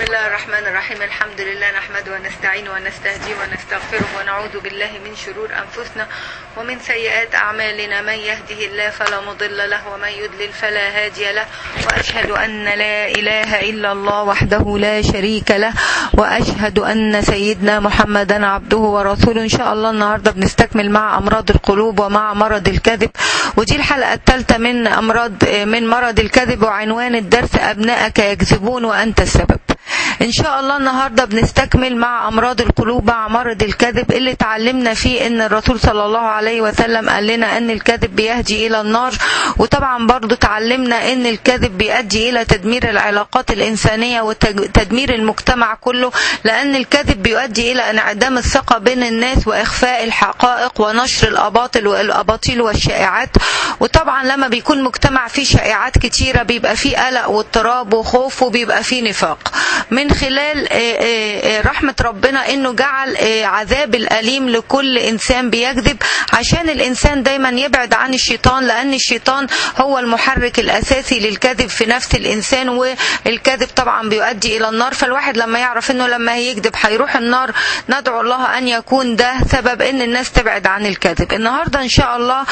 الله الرحمن الرحيم الحمد لله نحمده ونستعينه ونستهديه ونستغفره ونعوذ بالله من شرور أنفسنا ومن سيئات أعمالنا من يهده الله فلا مضل له ومن يضلل فلا هادي له وأشهد أن لا إله إلا الله وحده لا شريك له وأشهد أن سيدنا محمدا عبده ورسوله إن شاء الله النهاردة بنستكمل مع أمراض القلوب ومع مرض الكذب ودي الحلقة الثالثة من أمراض من مرض الكذب وعنوان الدرس أبنائك يكذبون وأنت السبب ان شاء الله النهارده بنستكمل مع امراض القلوب مع مرض الكذب اللي اتعلمنا فيه ان الرسول صلى الله عليه وسلم قال لنا ان الكذب بيهدي الى النار وطبعا برضو اتعلمنا ان الكذب بيؤدي الى تدمير العلاقات الانسانيه وتدمير المجتمع كله لان الكذب بيؤدي الى انعدام الثقه بين الناس واخفاء الحقائق ونشر الاباطل والاباطيل والشائعات وطبعا لما بيكون مجتمع فيه شائعات كتيره بيبقى فيه قلق واضطراب وخوف وبيبقى فيه نفاق من خلال رحمة ربنا انه جعل عذاب الاليم لكل انسان بيكذب عشان الانسان دايما يبعد عن الشيطان لان الشيطان هو المحرك الاساسي للكذب في نفس الانسان والكذب طبعا بيؤدي الى النار فالواحد لما يعرف انه لما هيكذب هيروح النار ندعو الله ان يكون ده سبب ان الناس تبعد عن الكذب النهارده ان شاء الله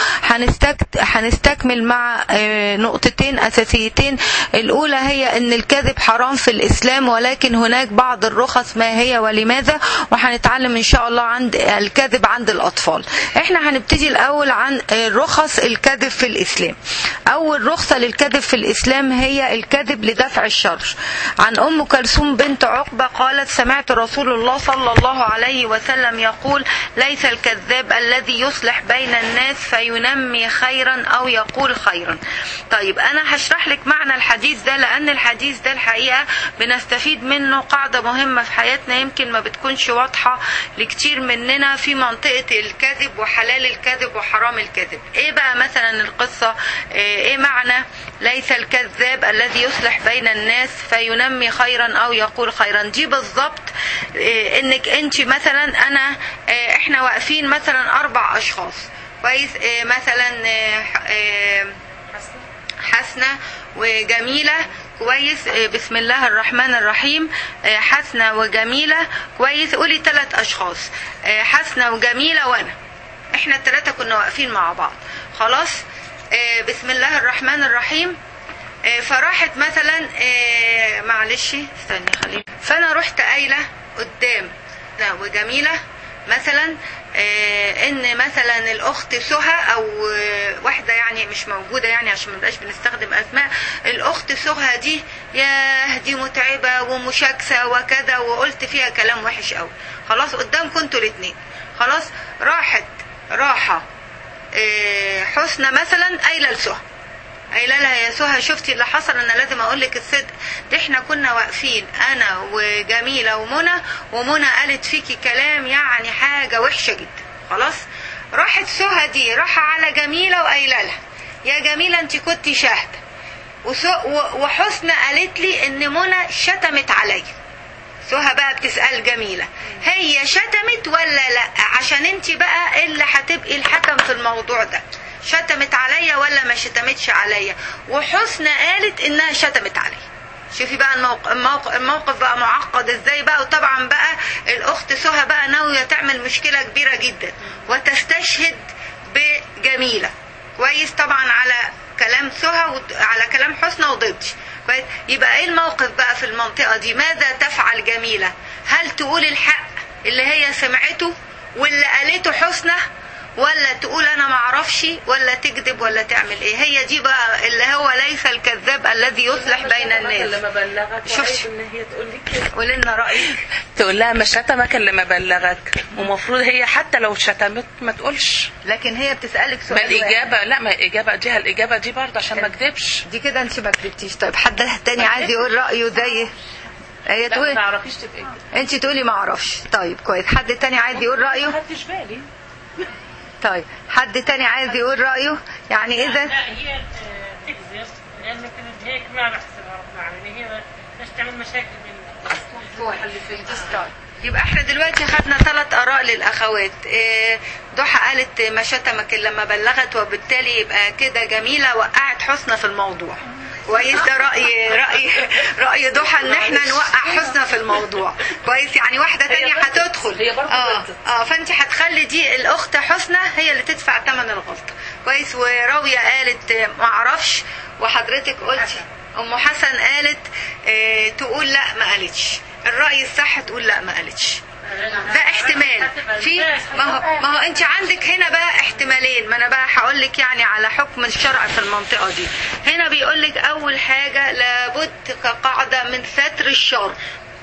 هنستكمل مع نقطتين اساسيتين الاولى هي ان الكذب حرام في الاسلام ولكن هناك بعض الرخص ما هي ولماذا وهنتعلم ان شاء الله عند الكذب عند الاطفال احنا هنبتدي الاول عن رخص الكذب في الاسلام اول رخصة للكذب في الاسلام هي الكذب لدفع الشر عن ام كلثوم بنت عقبة قالت سمعت رسول الله صلى الله عليه وسلم يقول ليس الكذاب الذي يصلح بين الناس فينمي خيرا او يقول خيرا طيب انا هشرح لك معنى الحديث ده لان الحديث ده الحقيقة بنستفيد منه قاعدة مهمة في حياتنا يمكن ما بتكونش واضحة لكتير مننا في منطقة الكذب وحلال الكذب وحرام الكذب ايه بقى مثلا القصة ايه معنى ليس الكذاب الذي يصلح بين الناس فينمي خيرا او يقول خيرا دي بالظبط إيه انك انت مثلا انا إيه احنا واقفين مثلا اربع اشخاص كويس إيه مثلا حسنة وجميلة كويس بسم الله الرحمن الرحيم حسنة وجميلة كويس قولي ثلاث أشخاص حسنة وجميلة وأنا احنا الثلاثة كنا واقفين مع بعض خلاص بسم الله الرحمن الرحيم فراحت مثلا معلش استني خليني فأنا رحت قايلة قدام وجميلة مثلا ان مثلا الاخت سهى او واحده يعني مش موجوده يعني عشان ما نبقاش بنستخدم اسماء الاخت سهى دي يا دي متعبه ومشاكسه وكذا وقلت فيها كلام وحش قوي خلاص قدامكم انتوا الاثنين خلاص راحت راحه حسنى مثلا قايله لسهى قايله لها يا سهى شفتي اللي حصل انا لازم اقول لك الصدق دي احنا كنا واقفين انا وجميله ومنى ومنى قالت فيكي كلام يعني حاجه وحشه جدا خلاص راحت سهى دي راح على جميله وقايله لها يا جميله انت كنت شاهده وحسنى قالت لي ان منى شتمت عليا سهى بقى بتسأل جميلة هي شتمت ولا لا عشان انت بقى اللي هتبقي الحكم في الموضوع ده شتمت عليا ولا ما شتمتش عليا وحسنى قالت انها شتمت عليا شوفي بقى الموقف, الموقف, الموقف بقى معقد ازاي بقى وطبعا بقى الاخت سهى بقى ناويه تعمل مشكله كبيره جدا وتستشهد بجميله كويس طبعا على كلام سهى وعلى كلام حسنى وضدي كويس يبقى ايه الموقف بقى في المنطقه دي ماذا تفعل جميله هل تقول الحق اللي هي سمعته واللي قالته حسنى ولا تقول انا ما اعرفش ولا تكذب ولا تعمل ايه هي دي بقى اللي هو ليس الكذاب الذي يصلح بين الناس لما بلغك شوف ان هي تقول لك قولي لنا رايك تقول لها ما شتمك اللي ما بلغك ومفروض هي حتى لو شتمت ما تقولش لكن هي بتسالك ما سؤال الاجابه لا ما الاجابه دي الاجابه دي برضه عشان ما اكذبش دي كده انت ما كذبتيش طيب حد تاني عايز يقول رايه زي هي لا ما تقول تعرفيش تبقى انت تقولي ما اعرفش طيب كويس حد تاني عايز يقول رايه ما خدتش بالي طيب حد تاني عايز يقول رايه يعني اذا لا هي آه، تكذب لان كانت هيك ما بحسبها رب العالمين هي مش تعمل مشاكل بين يبقى احنا دلوقتي خدنا ثلاث اراء للاخوات إيه، ضحى قالت ما شتمك الا لما بلغت وبالتالي يبقى كده جميله وقعت حسنى في الموضوع كويس ده راي راي راي ضحى ان احنا نوقع حسنى في الموضوع كويس يعني واحده تانية غلطت. هتدخل هي برضه اه غلطت. اه فانت هتخلي دي الاخت حسنى هي اللي تدفع ثمن الغلطه كويس وراويه قالت آه، ما اعرفش وحضرتك قلتي ام حسن قالت آه تقول لا ما قالتش الراي الصح تقول لا ما قالتش ده احتمال في ما هو ما هو انت عندك هنا بقى احتمالين ما انا بقى هقول لك يعني على حكم الشرع في المنطقه دي هنا بيقول لك اول حاجه لابد كقاعده من ستر الشر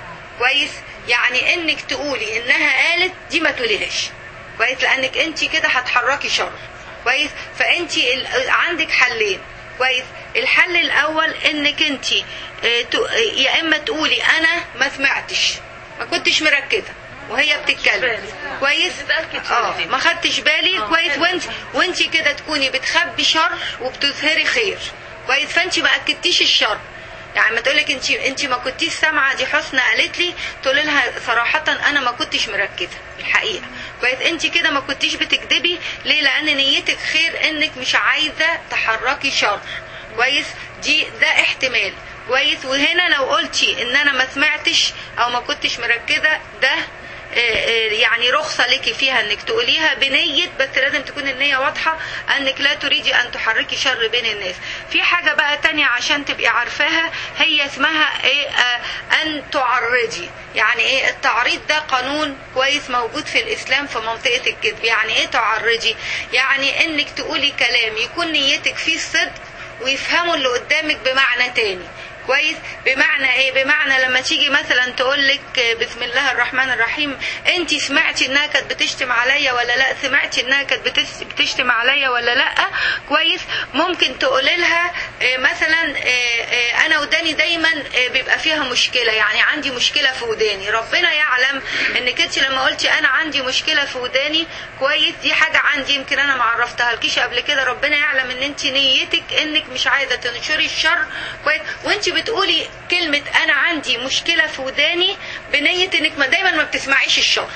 كويس يعني انك تقولي انها قالت دي ما تقوليهاش كويس لانك انت كده هتحركي شر كويس فانت ال- عندك حلين كويس الحل الاول انك انت اه، ت- اه، يا اما تقولي انا ما سمعتش ما كنتش مركزه وهي بتتكلم كويس اه ما خدتش بالي كويس وانت وانت كده تكوني بتخبي شر وبتظهري خير كويس فانت ما اكدتيش الشر يعني ما تقولك انت انت ما كنتيش سامعه دي حسنى قالت لي تقول لها صراحه انا ما كنتش مركزه الحقيقه كويس انت كده ما كنتيش بتكذبي ليه لان نيتك خير انك مش عايزه تحركي شر كويس دي ده احتمال كويس وهنا لو قلتي ان انا ما سمعتش او ما كنتش مركزه ده آه، آه، يعني رخصة لك فيها انك تقوليها بنية بس لازم تكون النية واضحة انك لا تريدي ان تحركي شر بين الناس في حاجة بقى تانية عشان تبقي عارفاها هي اسمها ايه آه، ان تعرضي يعني ايه التعريض ده قانون كويس موجود في الاسلام في منطقة الكذب يعني ايه تعرضي يعني انك تقولي كلام يكون نيتك فيه الصدق ويفهموا اللي قدامك بمعنى تاني كويس بمعنى ايه بمعنى لما تيجي مثلا تقول لك بسم الله الرحمن الرحيم انت سمعتي انها كانت بتشتم عليا ولا لا سمعتي انها كانت بتس- بتشتم عليا ولا لا كويس ممكن تقولي لها آه، مثلا آه، آه، انا وداني دايما آه، بيبقى فيها مشكله يعني عندي مشكله في وداني ربنا يعلم انك انت لما قلتي انا عندي مشكله في وداني كويس دي حاجه عندي يمكن انا ما عرفتها لكيش قبل كده ربنا يعلم ان انت نيتك انك مش عايزه تنشري الشر كويس وانت بتقولي كلمه انا عندي مشكله في وداني بنيه انك ما دايما ما بتسمعيش الشر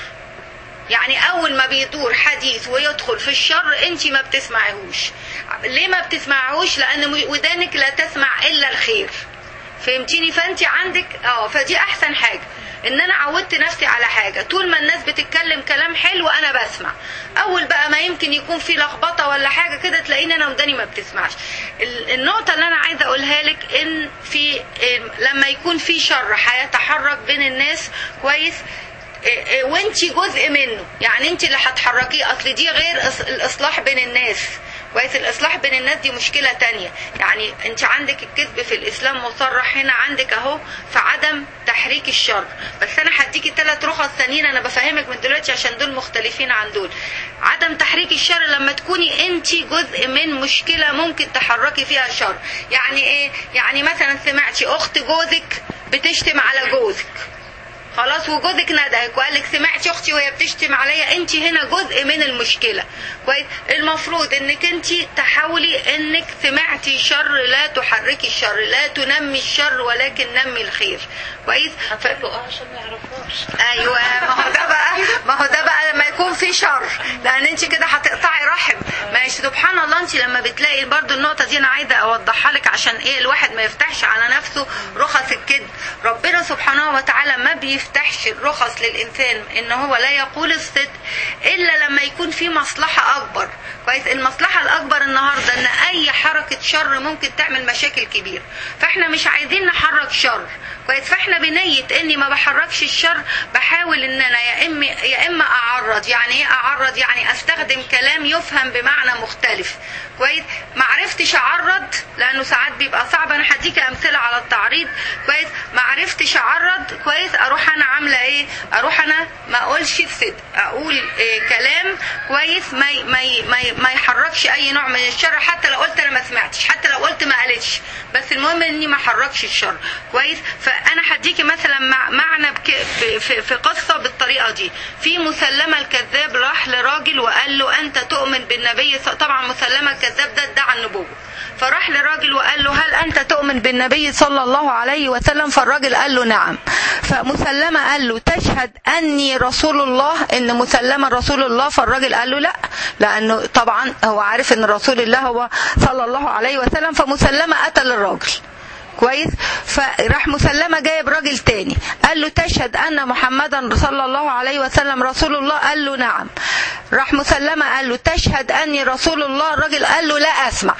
يعني اول ما بيدور حديث ويدخل في الشر انت ما بتسمعيهوش ليه ما بتسمعيهوش لان م- ودانك لا تسمع الا الخير فهمتيني فانت عندك اه فدي احسن حاجه ان انا عودت نفسي على حاجه طول ما الناس بتتكلم كلام حلو انا بسمع اول بقى ما يمكن يكون في لخبطه ولا حاجه كده تلاقيني انا وداني ما بتسمعش ال- النقطه اللي انا عايزه اقولها لك ان في إم- لما يكون في شر هيتحرك بين الناس كويس إيه إيه وانت جزء منه يعني انت اللي هتحركيه اصل دي غير إص- الاصلاح بين الناس كويس الاصلاح بين الناس دي مشكله تانية يعني انت عندك الكذب في الاسلام مصرح هنا عندك اهو في عدم تحريك الشر بس انا هديكي ثلاث رخص ثانيين انا بفهمك من دلوقتي عشان دول مختلفين عن دول عدم تحريك الشر لما تكوني انت جزء من مشكله ممكن تحركي فيها شر يعني ايه يعني مثلا سمعتي اخت جوزك بتشتم على جوزك خلاص وجوزك ندهك وقال لك سمعتي اختي وهي بتشتم عليا انت هنا جزء من المشكله كويس المفروض انك انت تحاولي انك سمعتي شر لا تحركي الشر لا تنمي الشر ولكن نمي الخير كويس ف... هتقول اه عشان ما يعرفوش ايوه ما هو ده بقى ما هو ده بقى لما يكون في شر لان انت كده هتقطعي رحم ماشي سبحان الله انت لما بتلاقي برضو النقطه دي انا عايزه اوضحها لك عشان ايه الواحد ما يفتحش على نفسه رخص الكذب ربنا سبحانه وتعالى ما بيفتحش الرخص للانسان ان هو لا يقول الصدق الا لما يكون في مصلحه اكبر كويس المصلحه الاكبر النهارده ان اي حركه شر ممكن تعمل مشاكل كبيره فاحنا مش عايزين نحرك شر كويس فاحنا بنية اني ما بحركش الشر بحاول ان انا يا اما يا اما اعرض يعني ايه اعرض يعني استخدم كلام يفهم بمعنى مختلف كويس ما عرفتش اعرض لانه ساعات بيبقى صعب انا هديك امثله على التعريض كويس ما عرفتش اعرض كويس اروح انا عامله ايه اروح انا ما اقولش الصدق اقول إيه كلام كويس ما ي- ما ي- ما ي- ما يحركش اي نوع من الشر حتى لو قلت انا ما سمعتش حتى لو قلت ما قالتش بس المهم اني ما احركش الشر كويس فانا هديكي مثلا مع معنى بك في, في, في قصه بالطريقه دي في مسلمه الكذاب راح لراجل وقال له انت تؤمن بالنبي ص- طبعا مسلمه الكذاب ده ادعى النبوه فراح لراجل وقال له هل انت تؤمن بالنبي صلى الله عليه وسلم فالراجل قال له نعم فمسلمه قال له تشهد اني رسول الله ان مسلمه رسول الله فالراجل قال له لا لانه طبعا هو عارف ان رسول الله هو صلى الله عليه وسلم فمسلمه قتل الراجل كويس فراح مسلمة جايب راجل تاني قال له تشهد أن محمدا صلى الله عليه وسلم رسول الله قال له نعم راح مسلمة قال له تشهد أني رسول الله الراجل قال له لا أسمع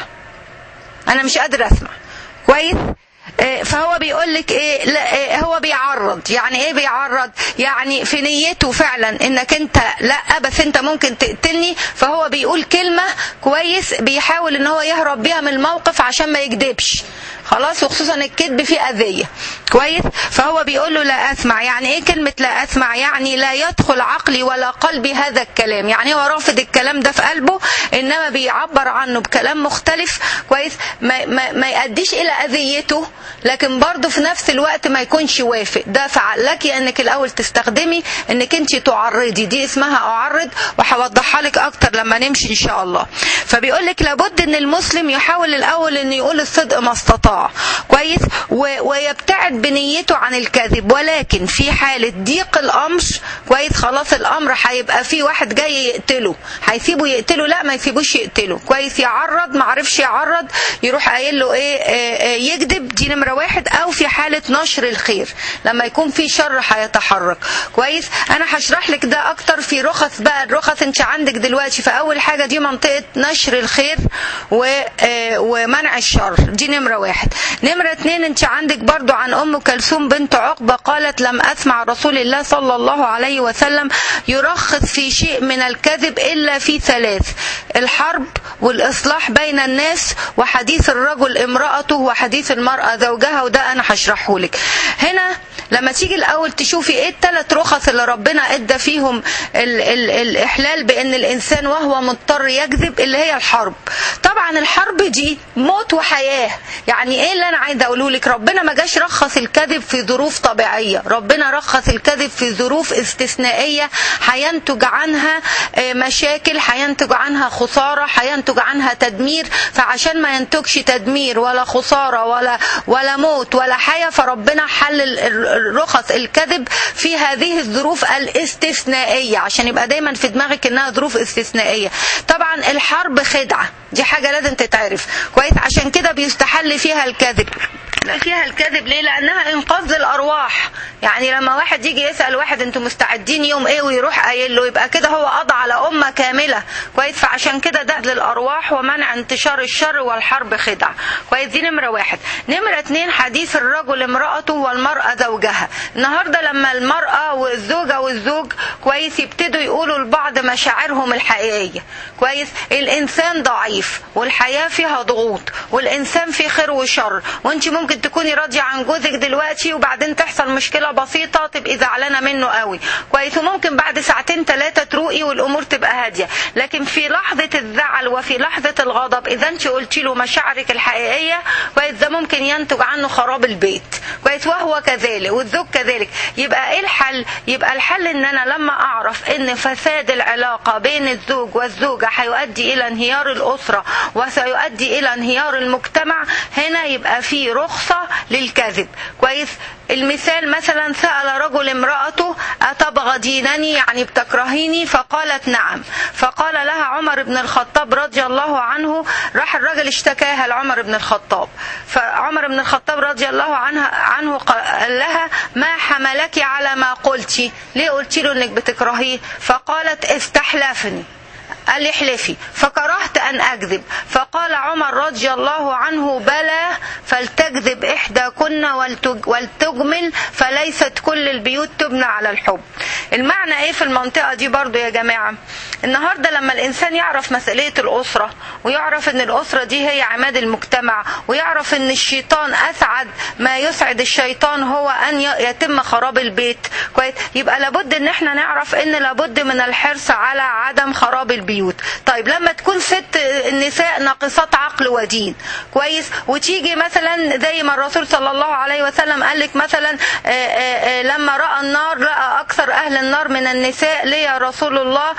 أنا مش قادر أسمع كويس آه، فهو بيقول لك ايه لا إيه هو بيعرض يعني ايه بيعرض يعني في نيته فعلا انك انت لا بس انت ممكن تقتلني فهو بيقول كلمه كويس بيحاول ان هو يهرب بيها من الموقف عشان ما يكذبش خلاص وخصوصا الكذب فيه اذيه كويس فهو بيقول له لا اسمع يعني ايه كلمه لا اسمع يعني لا يدخل عقلي ولا قلبي هذا الكلام يعني هو رافض الكلام ده في قلبه انما بيعبر عنه بكلام مختلف كويس ما, ما, ما يؤديش الى اذيته لكن برضه في نفس الوقت ما يكونش وافق ده فعلك انك الاول تستخدمي انك انت تعرضي دي اسمها اعرض وهوضحها لك اكتر لما نمشي ان شاء الله فبيقول لك لابد ان المسلم يحاول الاول ان يقول الصدق ما استطاع كويس و- ويبتعد بنيته عن الكذب ولكن في حالة ضيق الامر كويس خلاص الامر هيبقى في واحد جاي يقتله هيسيبه يقتله لا ما يسيبوش يقتله كويس يعرض ما عرفش يعرض يروح قايل له ايه آه، آه، يكذب دي نمرة واحد او في حالة نشر الخير لما يكون في شر هيتحرك كويس انا هشرح لك ده اكتر في رخص بقى الرخص انت عندك دلوقتي فاول حاجة دي منطقة نشر الخير و- آه، ومنع الشر دي نمرة واحد نمرة اتنين انت عندك برضو عن ام كلثوم بنت عقبة قالت لم اسمع رسول الله صلى الله عليه وسلم يرخص في شيء من الكذب الا في ثلاث الحرب والاصلاح بين الناس وحديث الرجل امرأته وحديث المرأة زوجها وده انا هشرحه لك هنا لما تيجي الاول تشوفي ايه الثلاث رخص اللي ربنا ادى فيهم ال ال الاحلال بان الانسان وهو مضطر يكذب اللي هي الحرب طبعا الحرب دي موت وحياه يعني ايه اللي انا عايزه اقوله لك ربنا ما جاش رخص الكذب في ظروف طبيعيه ربنا رخص الكذب في ظروف استثنائيه هينتج عنها آه، مشاكل هينتج عنها خساره هينتج عنها تدمير فعشان ما ينتجش تدمير ولا خساره ولا ولا موت ولا حياه فربنا حل ال- ال- الرخص الكذب في هذه الظروف الاستثنائيه عشان يبقى دايما في دماغك انها ظروف استثنائيه طبعا الحرب خدعه دي حاجه لازم تتعرف كويس عشان كده بيستحل فيها الكذب لا فيها الكذب ليه لانها انقاذ الارواح يعني لما واحد يجي يسال واحد انتوا مستعدين يوم ايه ويروح قايل له يبقى كده هو قضى على امه كامله كويس فعشان كده ده للارواح ومنع انتشار الشر والحرب خدع كويس دي نمره واحد نمره اتنين حديث الرجل امراته والمراه زوجها النهارده لما المراه والزوجه والزوج كويس يبتدوا يقولوا لبعض مشاعرهم الحقيقيه كويس الانسان ضعيف والحياه فيها ضغوط والانسان فيه خير وشر وانت ممكن تكوني راضيه عن جوزك دلوقتي وبعدين تحصل مشكله بسيطه تبقي زعلانه منه قوي كويس وممكن بعد ساعتين ثلاثه تروقي والامور تبقى هاديه لكن في لحظه الزعل وفي لحظه الغضب اذا انت قلتي له مشاعرك الحقيقيه كويس ده ممكن ينتج عنه خراب البيت كويس وهو كذلك والزوج كذلك يبقى ايه الحل يبقى الحل ان انا لما اعرف ان فساد العلاقه بين الزوج والزوجه هيؤدي الى انهيار الاسره وسيؤدي الى انهيار المجتمع هنا يبقى في رخصه للكذب كويس المثال مثلا سأل رجل امرأته أتبغضينني يعني بتكرهيني فقالت نعم فقال لها عمر بن الخطاب رضي الله عنه راح الرجل اشتكاها لعمر بن الخطاب فعمر بن الخطاب رضي الله عنها عنه قال لها ما حملك على ما قلتي ليه قلتي له انك بتكرهيه فقالت استحلفني قال لي احلفي فكرهت أن أكذب فقال عمر رضي الله عنه بلى فلتكذب إحداكن ولتج- ولتجمل فليست كل البيوت تبنى على الحب المعنى ايه في المنطقة دي برضو يا جماعة النهاردة لما الإنسان يعرف مسؤولية الأسرة ويعرف أن الأسرة دي هي عماد المجتمع ويعرف أن الشيطان أسعد ما يسعد الشيطان هو أن ي- يتم خراب البيت كويس يبقى لابد أن احنا نعرف أن لابد من الحرص على عدم خراب البيوت طيب لما تكون ست النساء ناقصات عقل ودين كويس وتيجي مثلا زي ما الرسول صلى الله عليه وسلم قال لك مثلا آه، آه، آه، لما راى النار راى اكثر اهل النار من النساء ليه يا رسول الله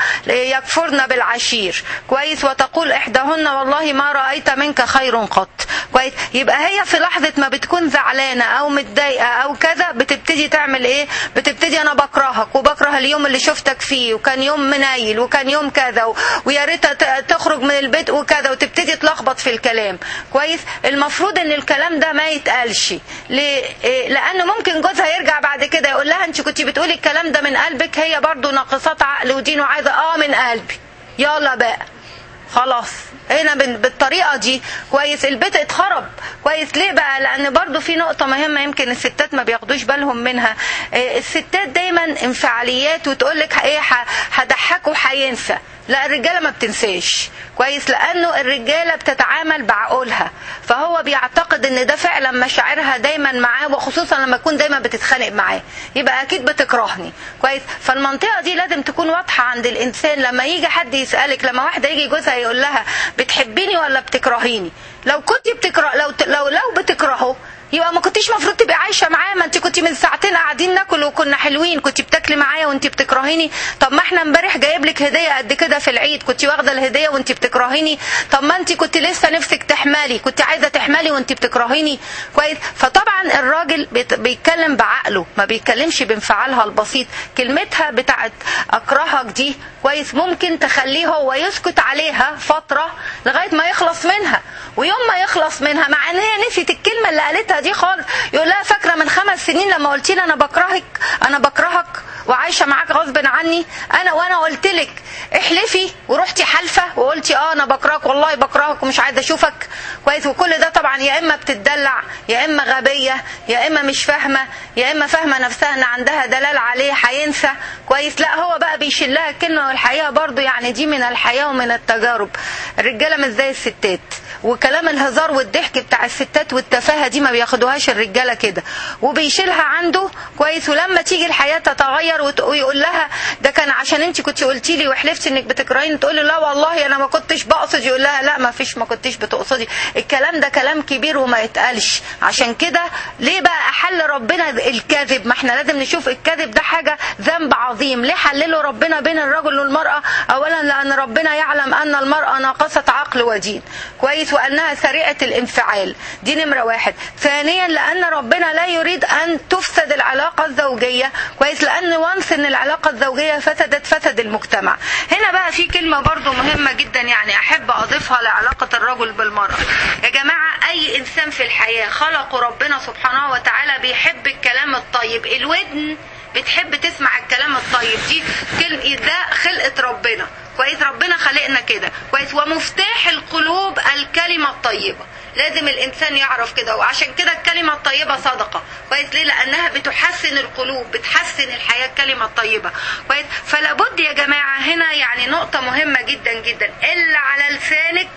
يكفرن بالعشير كويس وتقول احداهن والله ما رايت منك خير قط كويس يبقى هي في لحظه ما بتكون زعلانه او متضايقه او كذا بتبتدي تعمل ايه بتبتدي انا بكرهك وبكره اليوم اللي شفتك فيه وكان يوم منايل وكان يوم كذا و- ويا ريت ت- تخرج من البيت وكذا وتبتدي تلخبط في الكلام كويس المفروض ان الكلام ده ما يتقالش ليه؟ إيه؟ لانه ممكن جوزها يرجع بعد كده يقول لها انت كنت بتقولي الكلام ده من قلبك هي برضو ناقصات عقل ودين وعايزه اه من قلبي يلا بقى خلاص هنا بال- بالطريقه دي كويس البيت اتخرب كويس ليه بقى لان برضو في نقطه مهمه يمكن الستات ما بياخدوش بالهم منها إيه، الستات دايما انفعاليات وتقول لك ايه ح- هضحكه هينسى لا الرجاله ما بتنساش كويس لانه الرجاله بتتعامل بعقولها فهو بيعتقد ان ده فعلا مشاعرها دايما معاه وخصوصا لما تكون دايما بتتخانق معاه يبقى اكيد بتكرهني كويس فالمنطقه دي لازم تكون واضحه عند الانسان لما يجي حد يسالك لما واحده يجي جوزها يقول لها بتحبيني ولا بتكرهيني لو كنت بتكره لو لو لو بتكرهه يبقى ما كنتيش المفروض تبقي عايشه معاه ما انت كنت من ساعتين قاعدين ناكل وكنا حلوين كنت بتاكلي معايا وانت بتكرهيني طب ما احنا امبارح جايب لك هديه قد كده في العيد كنت واخده الهديه وانت بتكرهيني طب ما انت كنت لسه نفسك تحملي كنت عايزه تحملي وانت بتكرهيني كويس فطبعا الراجل بيت- بيتكلم بعقله ما بيتكلمش بانفعالها البسيط كلمتها بتاعت اكرهك دي كويس ممكن تخليه هو يسكت عليها فتره لغايه ما يخلص منها ويوم ما يخلص منها مع ان هي نسيت الكلمه اللي قالتها دي خالص يقول لها فاكره من خمس سنين لما قلت لي انا بكرهك انا بكرهك وعايشه معاك غصب عني انا وانا قلت لك احلفي ورحتي حالفه وقلتي اه انا بكرهك والله بكرهك ومش عايزه اشوفك كويس وكل ده طبعا يا اما بتدلع يا اما غبيه يا اما مش فاهمه يا اما فاهمه نفسها ان عندها دلال عليه هينسى كويس لا هو بقى بيشلها الكلمه والحقيقه برضو يعني دي من الحياه ومن التجارب الرجاله مش زي الستات وكلام الهزار والضحك بتاع الستات والتفاهه دي ما بياخدوهاش الرجاله كده وبيشيلها عنده كويس ولما تيجي الحياه تتغير وت- ويقول لها ده كان عشان انت كنت قلتي لي وحلفتي انك بتكرهيني تقول له لا والله انا ما كنتش بقصد يقول لها لا ما فيش ما كنتش بتقصدي الكلام ده كلام كبير وما يتقالش عشان كده ليه بقى احل ربنا الكذب ما احنا لازم نشوف الكذب ده حاجه ذنب عظيم ليه حلله ربنا بين الرجل والمراه اولا لان ربنا يعلم ان المراه ناقصه عقل ودين كويس وانها سريعه الانفعال دي نمره واحد ثانيا لان ربنا لا يريد ان تفسد العلاقه الزوجيه كويس لان وانس ان العلاقه الزوجيه فسدت فسد المجتمع هنا بقى في كلمه برضو مهمه جدا يعني احب اضيفها لعلاقه الرجل بالمراه يا جماعه اي انسان في الحياه خلقه ربنا سبحانه وتعالى بيحب الكلام الطيب الودن بتحب تسمع الكلام الطيب دي كلمة ده خلقة ربنا كويس ربنا خلقنا كده كويس ومفتاح القلوب الكلمة الطيبة لازم الانسان يعرف كده وعشان كده الكلمة الطيبة صدقة كويس ليه لانها بتحسن القلوب بتحسن الحياة الكلمة الطيبة كويس فلا بد يا جماعة هنا يعني نقطة مهمة جدا جدا اللي على لسانك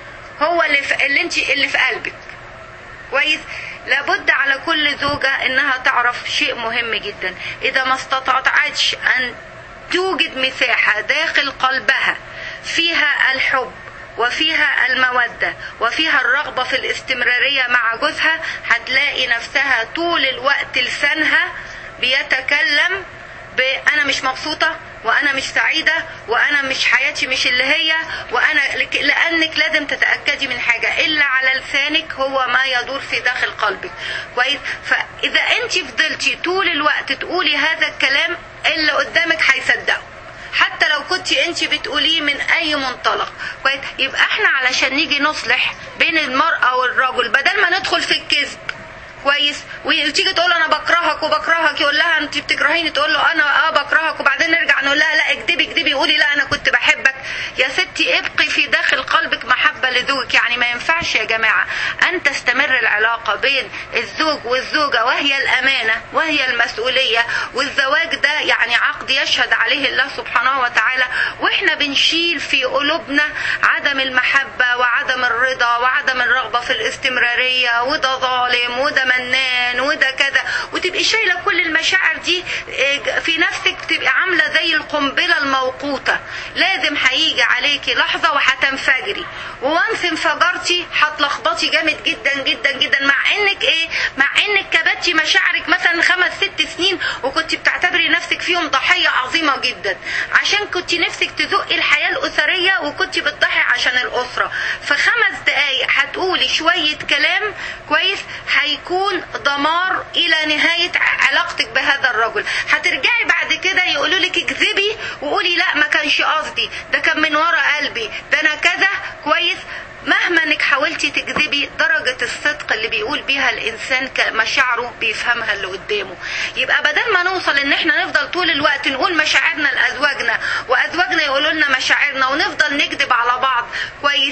هو اللي في اللي انت اللي في قلبك كويس لابد على كل زوجة انها تعرف شيء مهم جدا اذا ما استطاعتش ان توجد مساحة داخل قلبها فيها الحب وفيها المودة وفيها الرغبة في الاستمرارية مع جوزها هتلاقي نفسها طول الوقت لسانها بيتكلم انا مش مبسوطه وانا مش سعيده وانا مش حياتي مش اللي هي وانا لك- لانك لازم تتاكدي من حاجه الا على لسانك هو ما يدور في داخل قلبك كويس فاذا انت فضلتي طول الوقت تقولي هذا الكلام اللي قدامك هيصدقه حتى لو كنت انت بتقوليه من اي منطلق كويس يبقى احنا علشان نيجي نصلح بين المراه والرجل بدل ما ندخل في الكذب كويس وتيجي تقول له انا بكرهك وبكرهك يقول لها انت بتكرهيني تقول له انا اه بكرهك وبعدين نرجع نقول لها لا اكدبي اكدبي قولي لا انا كنت بحبك يا ستي ابقي في داخل قلبك محبه لزوجك يعني ما ينفعش يا جماعه ان تستمر العلاقه بين الزوج والزوجه وهي الامانه وهي المسؤوليه والزواج ده يعني عقد يشهد عليه الله سبحانه وتعالى واحنا بنشيل في قلوبنا عدم المحبه وعدم الرضا وعدم الرغبه في الاستمراريه وده ظالم وده منان وده كذا وتبقي شايله كل المشاعر دي إيه، في نفسك تبقي عامله زي القنبله الموقوته لازم هيجي عليكي لحظه وهتنفجري وانس انفجرتي هتلخبطي جامد جدا جدا جدا مع انك ايه مع انك كبتي مشاعرك مثلا خمس ست سنين وكنت بتعتبري نفسك فيهم ضحيه عظيمه جدا عشان كنت نفسك تزقي الحياه الاسريه وكنت بتضحي عشان الاسره في خمس دقايق هتقولي شويه كلام كويس هيكون دمار الى نهايه علاقتك بهذا الرجل هترجعي بعد كده يقولوا لك اكذبي وقولي لا ما كانش قصدي ده كان من ورا قلبي ده انا كذا كويس مهما انك حاولتي تكذبي درجة الصدق اللي بيقول بيها الانسان كمشاعره بيفهمها اللي قدامه يبقى بدل ما نوصل ان احنا نفضل طول الوقت نقول مشاعرنا لازواجنا وازواجنا يقولوا لنا مشاعرنا ونفضل نكذب على بعض كويس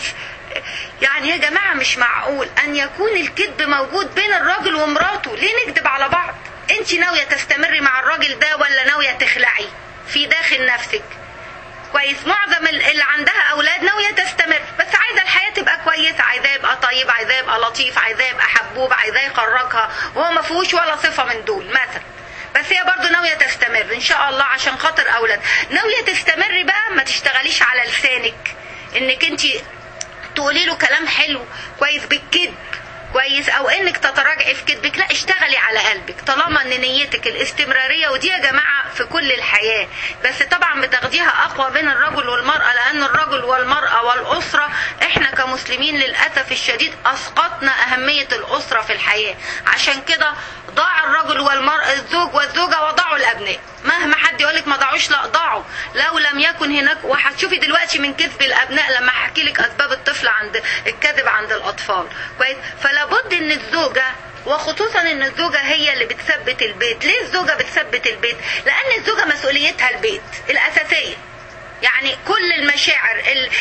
يعني يا جماعة مش معقول ان يكون الكذب موجود بين الراجل ومراته ليه نكذب على بعض انت ناوية تستمري مع الراجل ده ولا ناوية تخلعي في داخل نفسك كويس معظم اللي عندها اولاد ناويه تستمر بس عايزه الحياه تبقى كويسه عايزاه يبقى طيب عايزاه يبقى لطيف عايزاه يبقى حبوب عايزاه يخرجها وهو ما فيهوش ولا صفه من دول مثلا بس هي برضه ناويه تستمر ان شاء الله عشان خاطر اولاد ناويه تستمري بقى ما تشتغليش على لسانك انك انت تقولي له كلام حلو كويس بالكذب كويس او انك تتراجعي في كذبك لا اشتغلي على قلبك طالما ان نيتك الاستمراريه ودي يا جماعه في كل الحياه بس طبعا بتاخديها اقوى بين الرجل والمراه لان الرجل والمراه والاسره احنا كمسلمين للاسف الشديد اسقطنا اهميه الاسره في الحياه عشان كده ضاع الرجل والمراه الزوج والزوجه وضعوا الابناء مهما حد يقولك ما ضاعوش لا ضاعوا لو لم يكن هناك وهتشوفي دلوقتي من كذب الابناء لما احكي لك اسباب الطفل عند الكذب عند الاطفال كويس فلا بد ان الزوجه وخصوصا ان الزوجه هي اللي بتثبت البيت ليه الزوجه بتثبت البيت لان الزوجه مسؤوليتها البيت الاساسيه يعني كل المشاعر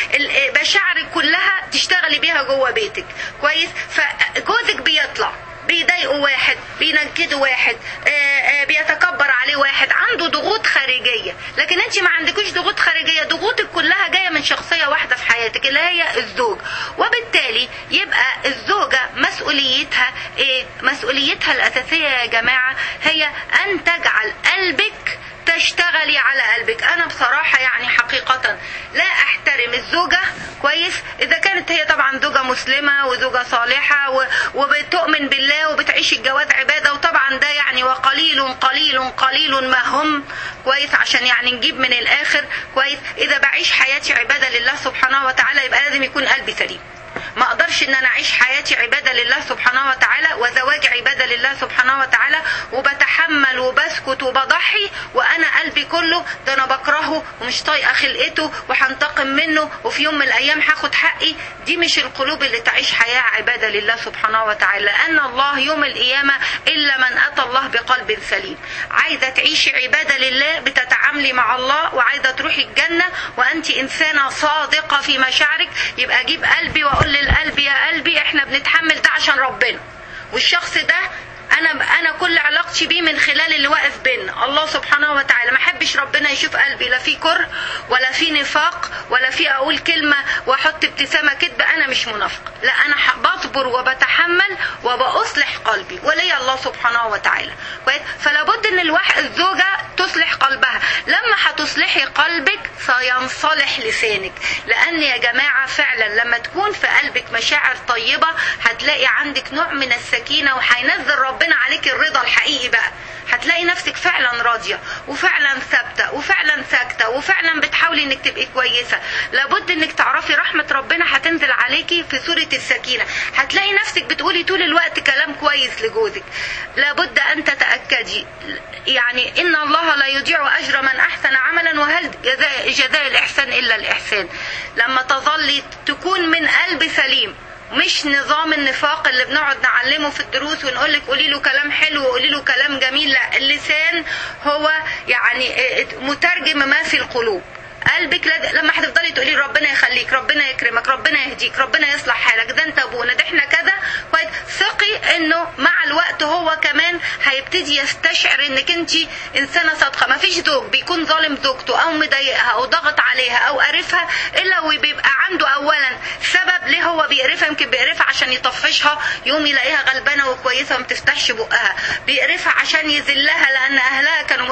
المشاعر كلها تشتغلي بيها جوه بيتك كويس فجوزك بيطلع بيضايقوا واحد بينكدوا واحد آآ آآ بيتكبر عليه واحد عنده ضغوط خارجيه لكن انت ما عندكوش ضغوط خارجيه ضغوطك كلها جايه من شخصيه واحده في حياتك اللي هي الزوج وبالتالي يبقى الزوجه مسؤوليتها ايه مسؤوليتها الاساسيه يا جماعه هي ان تجعل قلبك تشتغلي على قلبك انا بصراحة يعني حقيقة لا احترم الزوجة كويس اذا كانت هي طبعا زوجة مسلمة وزوجة صالحة وبتؤمن بالله وبتعيش الجواز عبادة وطبعا ده يعني وقليل قليل قليل ما هم كويس عشان يعني نجيب من الاخر كويس اذا بعيش حياتي عبادة لله سبحانه وتعالى يبقى لازم يكون قلبي سليم ما اقدرش ان انا اعيش حياتي عباده لله سبحانه وتعالى وزواجي عباده لله سبحانه وتعالى وبتحمل وبسكت وبضحي وانا قلبي كله ده انا بكرهه ومش طايقه خلقته وهنتقم منه وفي يوم من الايام هاخد حقي دي مش القلوب اللي تعيش حياه عباده لله سبحانه وتعالى لان الله يوم القيامه الا من اتى الله بقلب سليم عايزه تعيشي عباده لله بتتعاملي مع الله وعايزه تروحي الجنه وانت انسانه صادقه في مشاعرك يبقى اجيب قلبي واقول للقلب يا قلبي احنا بنتحمل ده عشان ربنا والشخص ده انا انا كل علاقتي بيه من خلال اللي واقف بينا الله سبحانه وتعالى ما احبش ربنا يشوف قلبي لا في كره ولا في نفاق ولا في اقول كلمه واحط ابتسامه كذب انا مش منافق لا انا بصبر وبتحمل وبأصلح قلبي ولي الله سبحانه وتعالى فلا بد ان الواحد الزوجه تصلح قلبها لما هتصلحي قلبك سينصلح لسانك لان يا جماعه فعلا لما تكون في قلبك مشاعر طيبه هتلاقي عندك نوع من السكينه وهينزل ربنا عليك الرضا الحقيقي بقى هتلاقي نفسك فعلا راضية وفعلا ثابتة وفعلا ساكتة وفعلا بتحاولي انك تبقي كويسة لابد انك تعرفي رحمة ربنا هتنزل عليكي في سورة السكينة هتلاقي نفسك بتقولي طول الوقت كلام كويس لجوزك لابد ان تتأكدي يعني ان الله لا يضيع اجر من احسن عملا وهل جزاء, جزاء الاحسان الا الاحسان لما تظلي تكون من قلب سليم مش نظام النفاق اللي بنقعد نعلمه في الدروس ونقول لك قولي له كلام حلو وقولي له كلام جميل لا اللسان هو يعني مترجم ما في القلوب قلبك لد... لما هتفضلي تقولي ربنا يخليك ربنا يكرمك ربنا يهديك ربنا يصلح حالك ده انت ابونا ده احنا كذا كويس ثقي انه مع الوقت هو كمان هيبتدي يستشعر انك انت انسانه صادقه ما فيش زوج بيكون ظالم زوجته او مضايقها او ضغط عليها او قرفها الا وبيبقى عنده اولا سبب ليه هو بيقرفها يمكن بيقرفها عشان يطفشها يوم يلاقيها غلبانه وكويسه وما تفتحش بقها بيقرفها عشان يذلها لان اهلها كانوا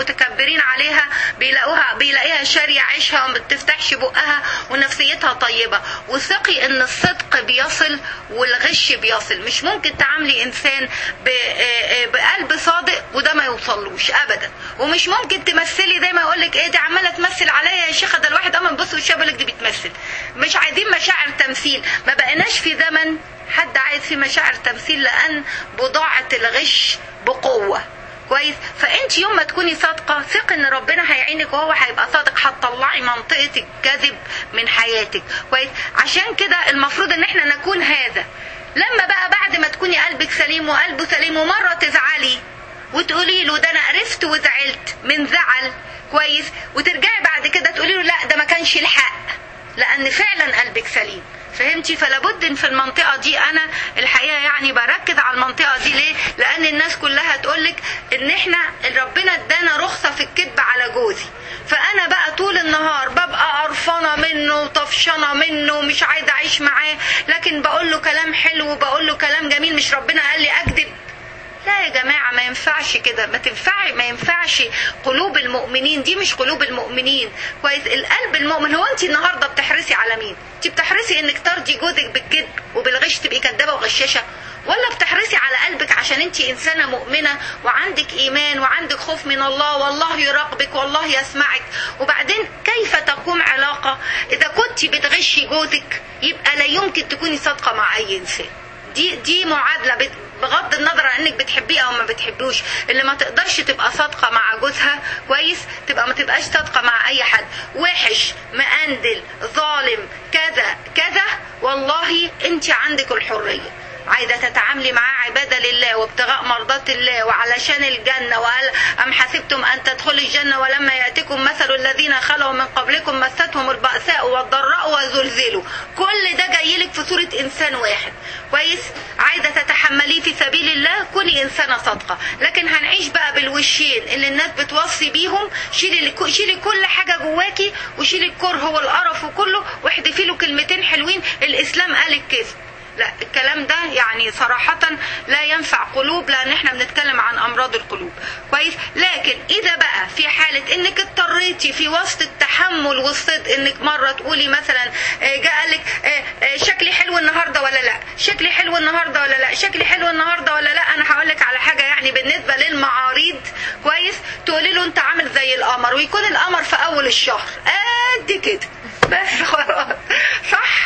متكبرين عليها بيلاقوها بيلاقيها شارية عيشها وما بتفتحش بقها ونفسيتها طيبة وثقي ان الصدق بيصل والغش بيصل مش ممكن تعاملي انسان ب- آه، آه، بقلب صادق وده ما يوصلوش ابدا ومش ممكن تمثلي زي ما يقول لك ايه دي عماله تمثل عليا يا شيخه ده الواحد اما يبص وشه يقول لك دي بتمثل مش عايزين مشاعر تمثيل ما بقيناش في زمن حد عايز فيه مشاعر تمثيل لان بضاعه الغش بقوه كويس فانت يوم ما تكوني صادقه ثق ان ربنا هيعينك وهو هيبقى صادق هتطلعي منطقه الكذب من حياتك كويس عشان كده المفروض ان احنا نكون هذا لما بقى بعد ما تكوني قلبك سليم وقلبه سليم ومره تزعلي وتقولي له ده انا عرفت وزعلت من زعل كويس وترجعي بعد كده تقولي له لا ده ما كانش الحق لان فعلا قلبك سليم فهمتي فلابد ان في المنطقه دي انا الحقيقه يعني بركز على المنطقه دي ليه لان الناس كلها تقولك ان احنا ربنا ادانا رخصه في الكذب على جوزي فانا بقى طول النهار ببقى قرفانه منه وطفشانه منه ومش عايزه اعيش معاه لكن بقول له كلام حلو وبقول له كلام جميل مش ربنا قال لي اكذب لا يا جماعة ما ينفعش كده ما تنفع ما ينفعش قلوب المؤمنين دي مش قلوب المؤمنين كويس القلب المؤمن هو انت النهارده بتحرصي على مين؟ انت بتحرصي انك ترضي جوزك بالكذب وبالغش تبقي كدابة وغشاشة ولا بتحرصي على قلبك عشان انت انسانة مؤمنة وعندك ايمان وعندك خوف من الله والله يراقبك والله يسمعك وبعدين كيف تقوم علاقة اذا كنت بتغشي جوزك يبقى لا يمكن تكوني صادقة مع اي انسان دي دي معادله بت- بغض النظر عن انك بتحبيه او ما بتحبوش اللي ما تقدرش تبقى صادقه مع جوزها كويس تبقى ما تبقاش صادقه مع اي حد وحش مقندل ظالم كذا كذا والله انت عندك الحريه عايزة تتعاملي معاه عبادة لله وابتغاء مرضات الله وعلشان الجنة وقال أم حسبتم أن تدخلوا الجنة ولما يأتكم مثل الذين خلوا من قبلكم مستهم البأساء والضراء وزلزلوا كل ده جايلك في صورة إنسان واحد كويس عايزة تتحمليه في سبيل الله كوني إنسانة صادقة لكن هنعيش بقى بالوشين اللي الناس بتوصي بيهم شيلي شيلي كل حاجة جواكي وشيلي الكره والقرف وكله واحدفي له كلمتين حلوين الإسلام قال الكذب لا الكلام ده يعني صراحة لا ينفع قلوب لأن احنا بنتكلم عن أمراض القلوب كويس لكن إذا بقى في حالة إنك اضطريتي في وسط التحمل والصدق إنك مرة تقولي مثلا آه، جاء قال لك آه، آه، شكلي حلو النهاردة ولا لا شكلي حلو النهاردة ولا لا شكلي حلو النهاردة ولا لا أنا هقول لك على حاجة يعني بالنسبة للمعاريض كويس تقولي له أنت عامل زي القمر ويكون القمر في أول الشهر قد كده بس خلاص صح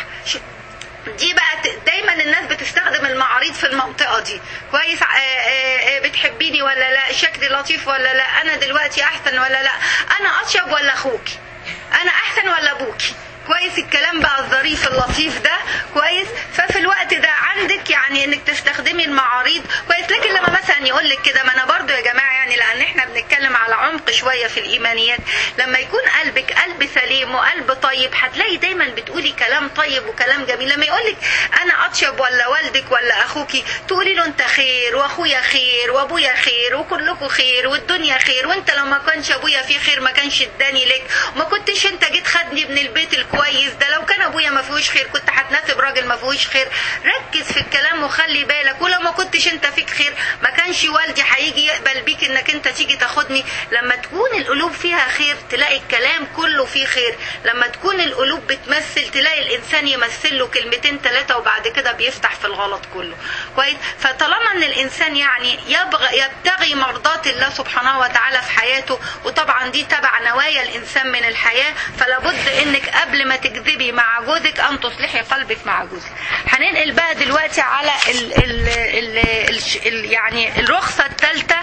دي بقى ت- دايما الناس بتستخدم المعاريض في المنطقة دي كويس آه، آه، آه، بتحبيني ولا لا شكلي لطيف ولا لا انا دلوقتي احسن ولا لا انا اطيب ولا اخوكي انا احسن ولا ابوكي كويس الكلام بقى الظريف اللطيف ده كويس ففي الوقت ده عندك يعني انك تستخدمي المعاريض كويس لكن لما مثلا يقول لك كده ما انا برضو يا جماعه يعني لان احنا بنتكلم على عمق شويه في الايمانيات لما يكون قلبك قلب سليم وقلب طيب هتلاقي دايما بتقولي كلام طيب وكلام جميل لما يقول لك انا اطيب ولا والدك ولا اخوكي تقولي له انت خير واخويا خير وابويا خير وكلكم خير والدنيا خير وانت لو ما كانش ابويا فيه خير ما كانش اداني لك وما كنتش انت جيت خدني من البيت الكويس ده لو كان ابويا ما فيهوش خير كنت هتناسب راجل ما فيهوش خير ركز في الكلام وخلي بالك ولو ما كنتش انت فيك خير ما كانش والدي هيجي يقبل بيك انك انت تيجي تاخدني لما تكون القلوب فيها خير تلاقي الكلام كله فيه خير لما تكون القلوب بتمثل تلاقي الانسان يمثل له كلمتين ثلاثه وبعد كده بيفتح في الغلط كله كويس فطالما ان الانسان يعني يبغى يبتغي مرضات الله سبحانه وتعالى في حياته وطبعا دي تبع نوايا الانسان من الحياه فلا بد انك قبل ما تكذبي مع جوزك ان تصلحي قلبك مع جوزك هننقل بقى دلوقتي على ال ال ال ال ال يعني الرخصه الثالثه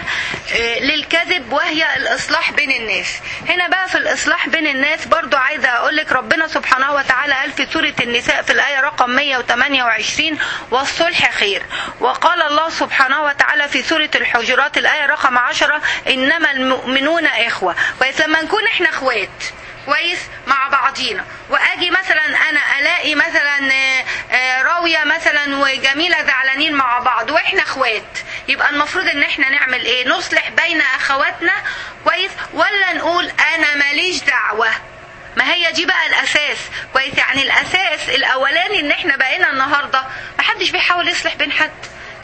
للكذب وهي الاصلاح بين الناس هنا بقى في الاصلاح بين الناس برضو عايزه اقول لك ربنا سبحانه وتعالى قال في سوره النساء في الايه رقم 128 والصلح خير وقال الله سبحانه وتعالى في سوره الحجرات الايه رقم 10 انما المؤمنون اخوه كويس لما نكون احنا اخوات كويس مع بعضينا واجي مثلا انا الاقي مثلا آه، آه، راويه مثلا وجميله زعلانين مع بعض واحنا اخوات يبقى المفروض ان احنا نعمل ايه نصلح بين اخواتنا كويس ولا نقول انا ماليش دعوه ما هي دي بقى الاساس كويس يعني الاساس الاولاني ان احنا بقينا النهارده محدش بيحاول يصلح بين حد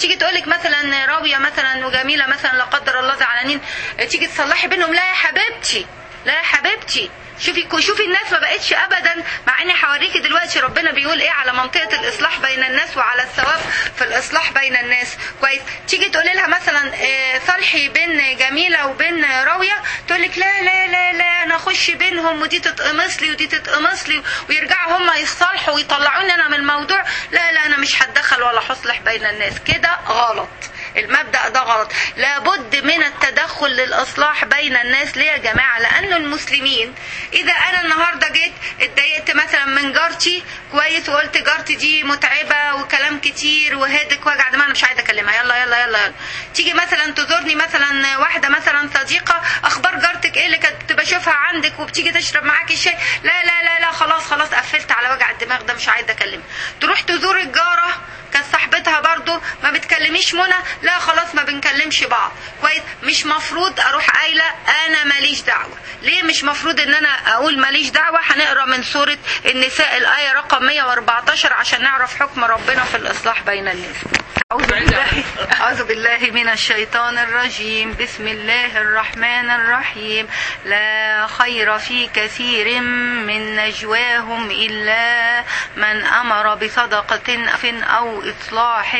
تيجي تقول لك مثلا راويه مثلا وجميله مثلا لا قدر الله زعلانين تيجي تصلحي بينهم لا يا حبيبتي لا يا حبيبتي شوفي شوفي الناس ما بقتش ابدا مع اني هوريكي دلوقتي ربنا بيقول ايه على منطقه الاصلاح بين الناس وعلى الثواب في الاصلاح بين الناس كويس تيجي تقولي لها مثلا آه، صالحي بين جميله وبين راويه تقول لك لا لا لا لا انا اخش بينهم ودي تتقمص لي ودي تتقمص لي ويرجعوا هم يصالحوا ويطلعوني انا من الموضوع لا لا انا مش هتدخل ولا هصلح بين الناس كده غلط المبدأ ده غلط لابد من التدخل للإصلاح بين الناس ليه يا جماعة لأن المسلمين إذا أنا النهاردة جيت اتضايقت مثلا من جارتي كويس وقلت جارتي دي متعبة وكلام كتير وهدك وجع دماغ أنا مش عايزة أكلمها يلا يلا يلا يلا تيجي مثلا تزورني مثلا واحدة مثلا صديقة أخبار جارتك إيه اللي كنت بشوفها عندك وبتيجي تشرب معاكي الشاي لا لا لا لا خلاص خلاص قفلت على وجع الدماغ ده مش عايزة أكلمها تروح تزور الجارة كانت صاحبتها برضو ما بتكلميش منى لا خلاص ما بنكلمش بعض كويس مش مفروض اروح قايله انا ماليش دعوه ليه مش مفروض ان انا اقول ماليش دعوه هنقرا من سوره النساء الايه رقم 114 عشان نعرف حكم ربنا في الاصلاح بين الناس أعوذ بالله أعوذ بالله من الشيطان الرجيم بسم الله الرحمن الرحيم لا خير في كثير من نجواهم إلا من أمر بصدقة أو إصلاح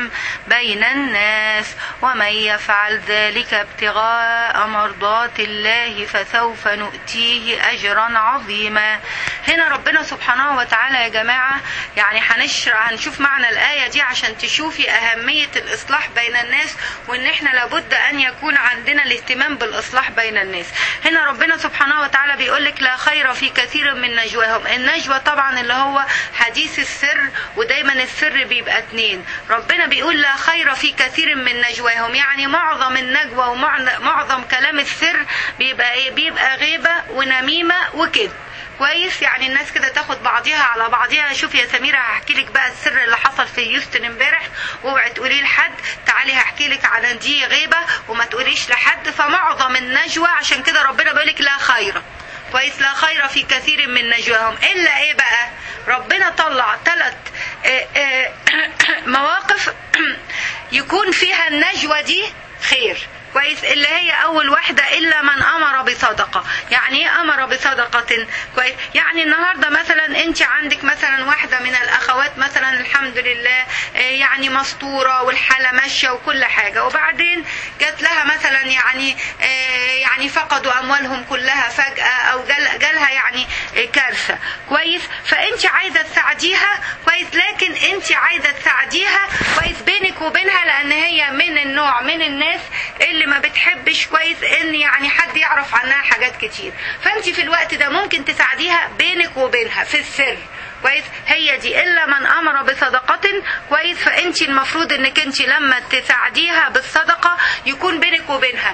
بين الناس ومن يفعل ذلك ابتغاء مرضات الله فسوف نؤتيه أجرا عظيما هنا ربنا سبحانه وتعالى يا جماعة يعني هنشرح هنشوف معنى الآية دي عشان تشوفي أهمية الإصلاح بين الناس وإن إحنا لابد أن يكون عندنا الاهتمام بالإصلاح بين الناس هنا ربنا سبحانه وتعالى بيقول لك لا خير في كثير من نجواهم النجوى طبعا اللي هو حديث السر ودايما السر بيبقى اتنين ربنا بيقول لا خير في كثير من نجواهم يعني معظم النجوى ومعظم كلام السر بيبقى ايه بيبقى غيبة ونميمة وكذب كويس يعني الناس كده تاخد بعضيها على بعضيها شوفي يا سميرة هحكي لك بقى السر اللي حصل في يوستن امبارح واوعي تقولي لحد تعالي هحكي لك عن دي غيبة وما تقوليش لحد فمعظم النجوى عشان كده ربنا بيقول لك لا خير كويس لا خير في كثير من نجواهم الا ايه بقى ربنا طلع ثلاث مواقف يكون فيها النجوى دي خير كويس اللي هي اول واحدة الا من امر بصدقة يعني ايه امر بصدقة كويس يعني النهاردة مثلا انت عندك مثلا واحدة من الاخوات مثلا الحمد لله يعني مستورة والحالة ماشية وكل حاجة وبعدين جات لها مثلا يعني يعني فقدوا اموالهم كلها فجأة او جال جالها يعني كارثة كويس فانت عايزة تساعديها كويس لكن انت عايزة تساعديها كويس بينك وبينها لان هي من النوع من الناس اللي اللي ما بتحبش كويس ان يعني حد يعرف عنها حاجات كتير فانت في الوقت ده ممكن تساعديها بينك وبينها في السر كويس هي دي الا من امر بصدقه كويس فانت المفروض انك انت لما تساعديها بالصدقه يكون بينك وبينها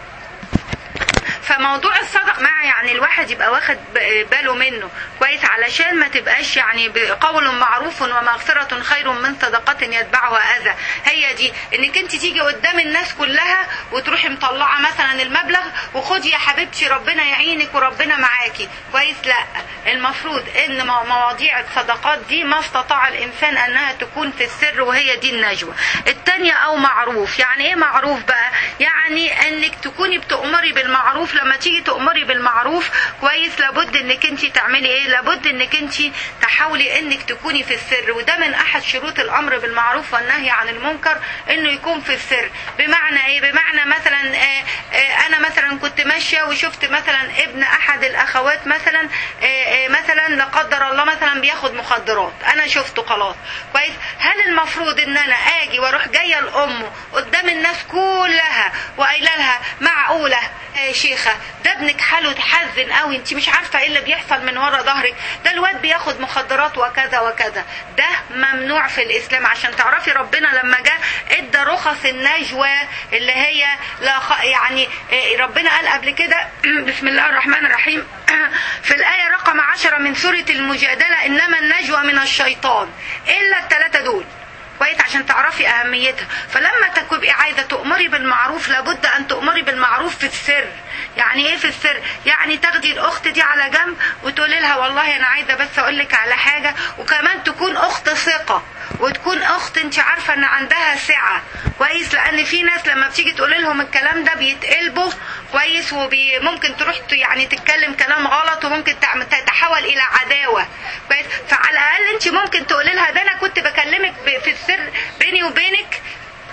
فموضوع الصدق مع يعني الواحد يبقى واخد باله منه كويس علشان ما تبقاش يعني قول معروف ومغفرة خير من صدقة يتبعها أذى هي دي انك انت تيجي قدام الناس كلها وتروحي مطلعة مثلا المبلغ وخدي يا حبيبتي ربنا يعينك وربنا معاكي كويس لا المفروض ان مواضيع الصدقات دي ما استطاع الانسان انها تكون في السر وهي دي النجوى التانية او معروف يعني ايه معروف بقى يعني انك تكوني بتأمري بالمعروف لما تيجي تأمري بالمعروف كويس لابد انك انت تعملي ايه لابد انك انت تحاولي انك تكوني في السر وده من احد شروط الامر بالمعروف والنهي عن المنكر انه يكون في السر بمعنى ايه بمعنى مثلا آآ آآ انا مثلا كنت ماشيه وشفت مثلا ابن احد الاخوات مثلا آآ مثلا لا قدر الله مثلا بياخد مخدرات انا شفته خلاص كويس هل المفروض ان انا اجي واروح جايه لامه قدام الناس كلها وقايله لها معقوله يا شيخه ده ابنك حاله تحزن قوي انت مش عارفه ايه اللي بيحصل من ورا ظهرك ده الواد بياخد مخدرات وكذا وكذا ده ممنوع في الاسلام عشان تعرفي ربنا لما جاء ادى رخص النجوى اللي هي لا خ... يعني ربنا قال قبل كده بسم الله الرحمن الرحيم في الايه رقم عشرة من سوره المجادله انما النجوى من الشيطان الا الثلاثه دول كويس عشان تعرفي اهميتها فلما تبقي عايزه تؤمري بالمعروف لابد ان تؤمري بالمعروف في السر يعني ايه في السر يعني تاخدي الاخت دي على جنب وتقولي لها والله انا عايزه بس اقول لك على حاجه وكمان تكون اخت ثقه وتكون اخت انت عارفه ان عندها سعه كويس لان في ناس لما بتيجي تقول لهم الكلام ده بيتقلبوا كويس وممكن تروح ت- يعني تتكلم كلام غلط وممكن تعم- تتحول الى عداوه كويس فعلى الاقل انت ممكن تقولي لها ده انا كنت بكلمك ب- في السر بيني وبينك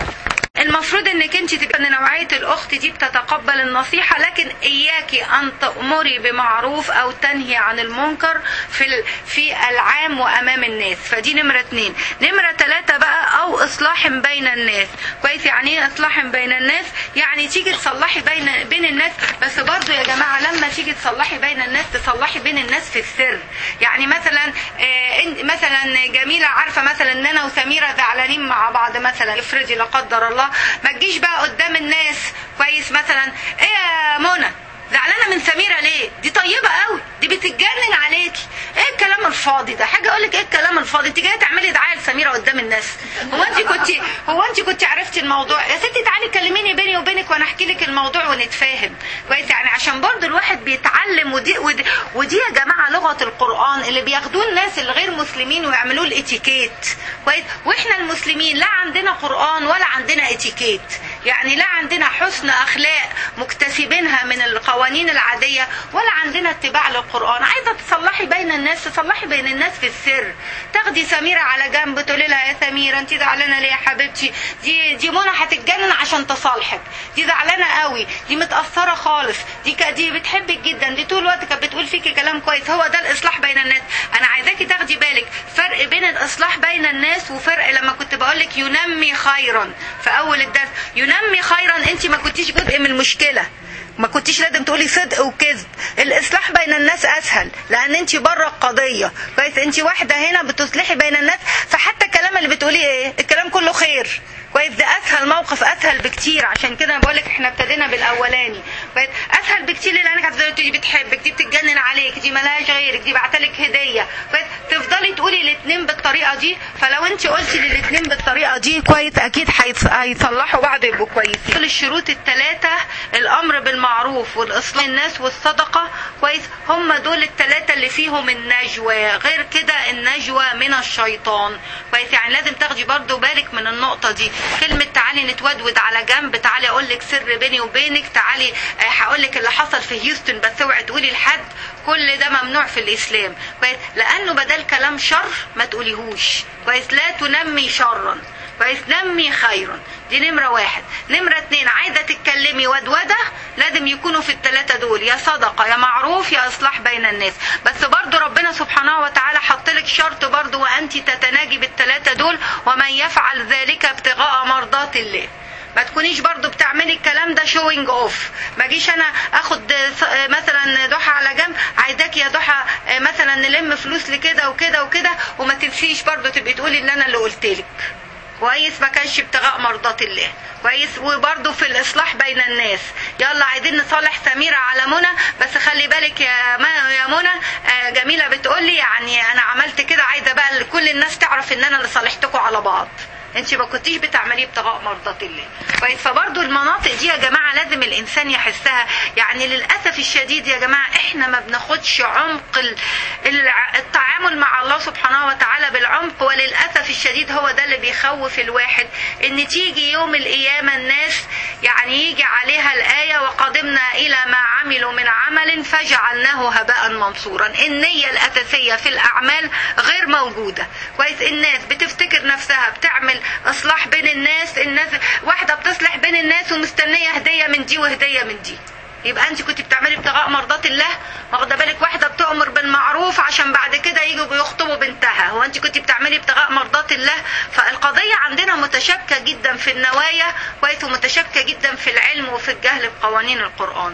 المفروض انك انت تبقى ان نوعيه الاخت دي بتتقبل النصيحه لكن اياكي ان تامري بمعروف او تنهي عن المنكر في ال- في العام وامام الناس فدي نمره اتنين نمره ثلاثه بقى او اصلاح بين الناس كويس يعني ايه اصلاح بين الناس يعني تيجي تصلحي بين بين الناس بس برضو يا جماعه لما تيجي تصلحي بين الناس تصلحي بين الناس في السر يعني مثلا آه إن- مثلا جميله عارفه مثلا ان انا وسميره زعلانين مع بعض مثلا افرضي لا قدر الله ما تجيش بقى قدام الناس كويس مثلا ايه يا منى زعلانه من سميره ليه دي طيبه قوي دي بتتجنن عليكي ايه الكلام الفاضي ده حاجه اقول لك ايه الكلام الفاضي انت جايه تعملي دعايه لسميره قدام الناس هو انت كنت هو انت كنت عرفتي الموضوع يا ستي تعالي كلميني بيني وبينك وانا احكي لك الموضوع ونتفاهم كويس يعني عشان برضو الواحد بيتعلم ودي ودي, ودي يا جماعه لغه القران اللي بياخدوه الناس الغير مسلمين ويعملوه الاتيكيت كويس واحنا المسلمين لا عندنا قران ولا عندنا اتيكيت يعني لا عندنا حسن اخلاق مكتسبينها من القوانين العاديه ولا عندنا اتباع للقران عايزه تصلحي بين الناس تصلحي بين الناس في السر تاخدي سميره على جنب تقولي لها يا سميره انت زعلانه ليه يا حبيبتي دي دي منى هتتجنن عشان تصالحك دي زعلانه قوي دي متاثره خالص دي ك- دي بتحبك جدا دي طول الوقت كانت بتقول فيكي كلام كويس هو ده الاصلاح بين الناس انا عايزاكي تاخدي بالك فرق بين الاصلاح بين الناس وفرق لما كنت بقول لك ينمي خيرا في اول الدرس ينمي خيرا انت ما كنتيش جزء من المشكله ما كنتيش لازم تقولي صدق وكذب الاصلاح بين الناس اسهل لان انت بره القضيه كويس انت واحده هنا بتصلحي بين الناس فحتى الكلام اللي بتقوليه ايه الكلام كله خير كويس ده اسهل موقف اسهل بكتير عشان كده انا بقول لك احنا ابتدينا بالاولاني كويس اسهل بكتير لانك هتفضلي تقولي دي بتحبك دي بتتجنن عليك دي ملهاش غيرك دي بعتلك هديه كويس تفضلي تقولي الاثنين بالطريقه دي فلو انت قلتي للاثنين بالطريقه دي كويس اكيد هيص- هيصلحوا بعض يبقوا كويسين دول الشروط الثلاثه الامر بالمعروف والاصلاح الناس والصدقه كويس هم دول الثلاثه اللي فيهم النجوى غير كده النجوى من الشيطان كويس يعني لازم تاخدي برضو بالك من النقطه دي كلمه تعالي نتودود على جنب تعالي اقول لك سر بيني وبينك تعالي هقول لك اللي حصل في هيوستن بس اوعي تقولي لحد كل ده ممنوع في الاسلام كويس لانه بدل كلام شر ما تقوليهوش كويس لا تنمي شرا كويس نمي خيرا دي نمرة واحد نمرة اتنين عايزة تتكلمي ودودة لازم يكونوا في التلاتة دول يا صدقة يا معروف يا إصلاح بين الناس بس برضو ربنا سبحانه وتعالى حط لك شرط برضو وأنت تتناجي بالتلاتة دول ومن يفعل ذلك ابتغاء مرضات الله ما تكونيش برضو بتعملي الكلام ده شوينج اوف ما جيش انا اخد ص- مثلا ضحى على جنب عايزاك يا ضحى مثلا نلم فلوس لكده وكده وكده وما تنسيش برضو تبقي تقولي ان انا اللي قلت لك كويس ما كانش ابتغاء مرضات الله كويس وبرضه في الاصلاح بين الناس يلا عايزين نصالح سميرة على منى بس خلي بالك يا ما يا منى آه، جميلة بتقول لي يعني انا عملت كده عايزة بقى كل الناس تعرف ان انا اللي صالحتكم على بعض انت ما كنتيش بتعمليه ابتغاء مرضات الله كويس فبرضه المناطق دي يا جماعه لازم الانسان يحسها يعني للاسف الشديد يا جماعه احنا ما بناخدش عمق ال- الع- التعامل مع الله سبحانه وتعالى بالعمق وللاسف الشديد هو ده اللي بيخوف الواحد ان تيجي يوم القيامه الناس يعني يجي عليها الايه وقدمنا الى ما عملوا من عمل فجعلناه هباء منصورا النيه الاساسيه في الاعمال غير موجوده كويس الناس بتفتكر نفسها بتعمل اصلاح بين الناس الناس واحده بتصلح بين الناس ومستنيه هديه من دي وهديه من دي يبقى انت كنت بتعملي ابتغاء مرضات الله واخده بالك واحده بتؤمر بالمعروف عشان بعد كده يجوا بيخطبوا بنتها هو انت كنت بتعملي ابتغاء مرضات الله فالقضيه عندنا متشابكه جدا في النوايا كويس ومتشابكه جدا في العلم وفي الجهل بقوانين القران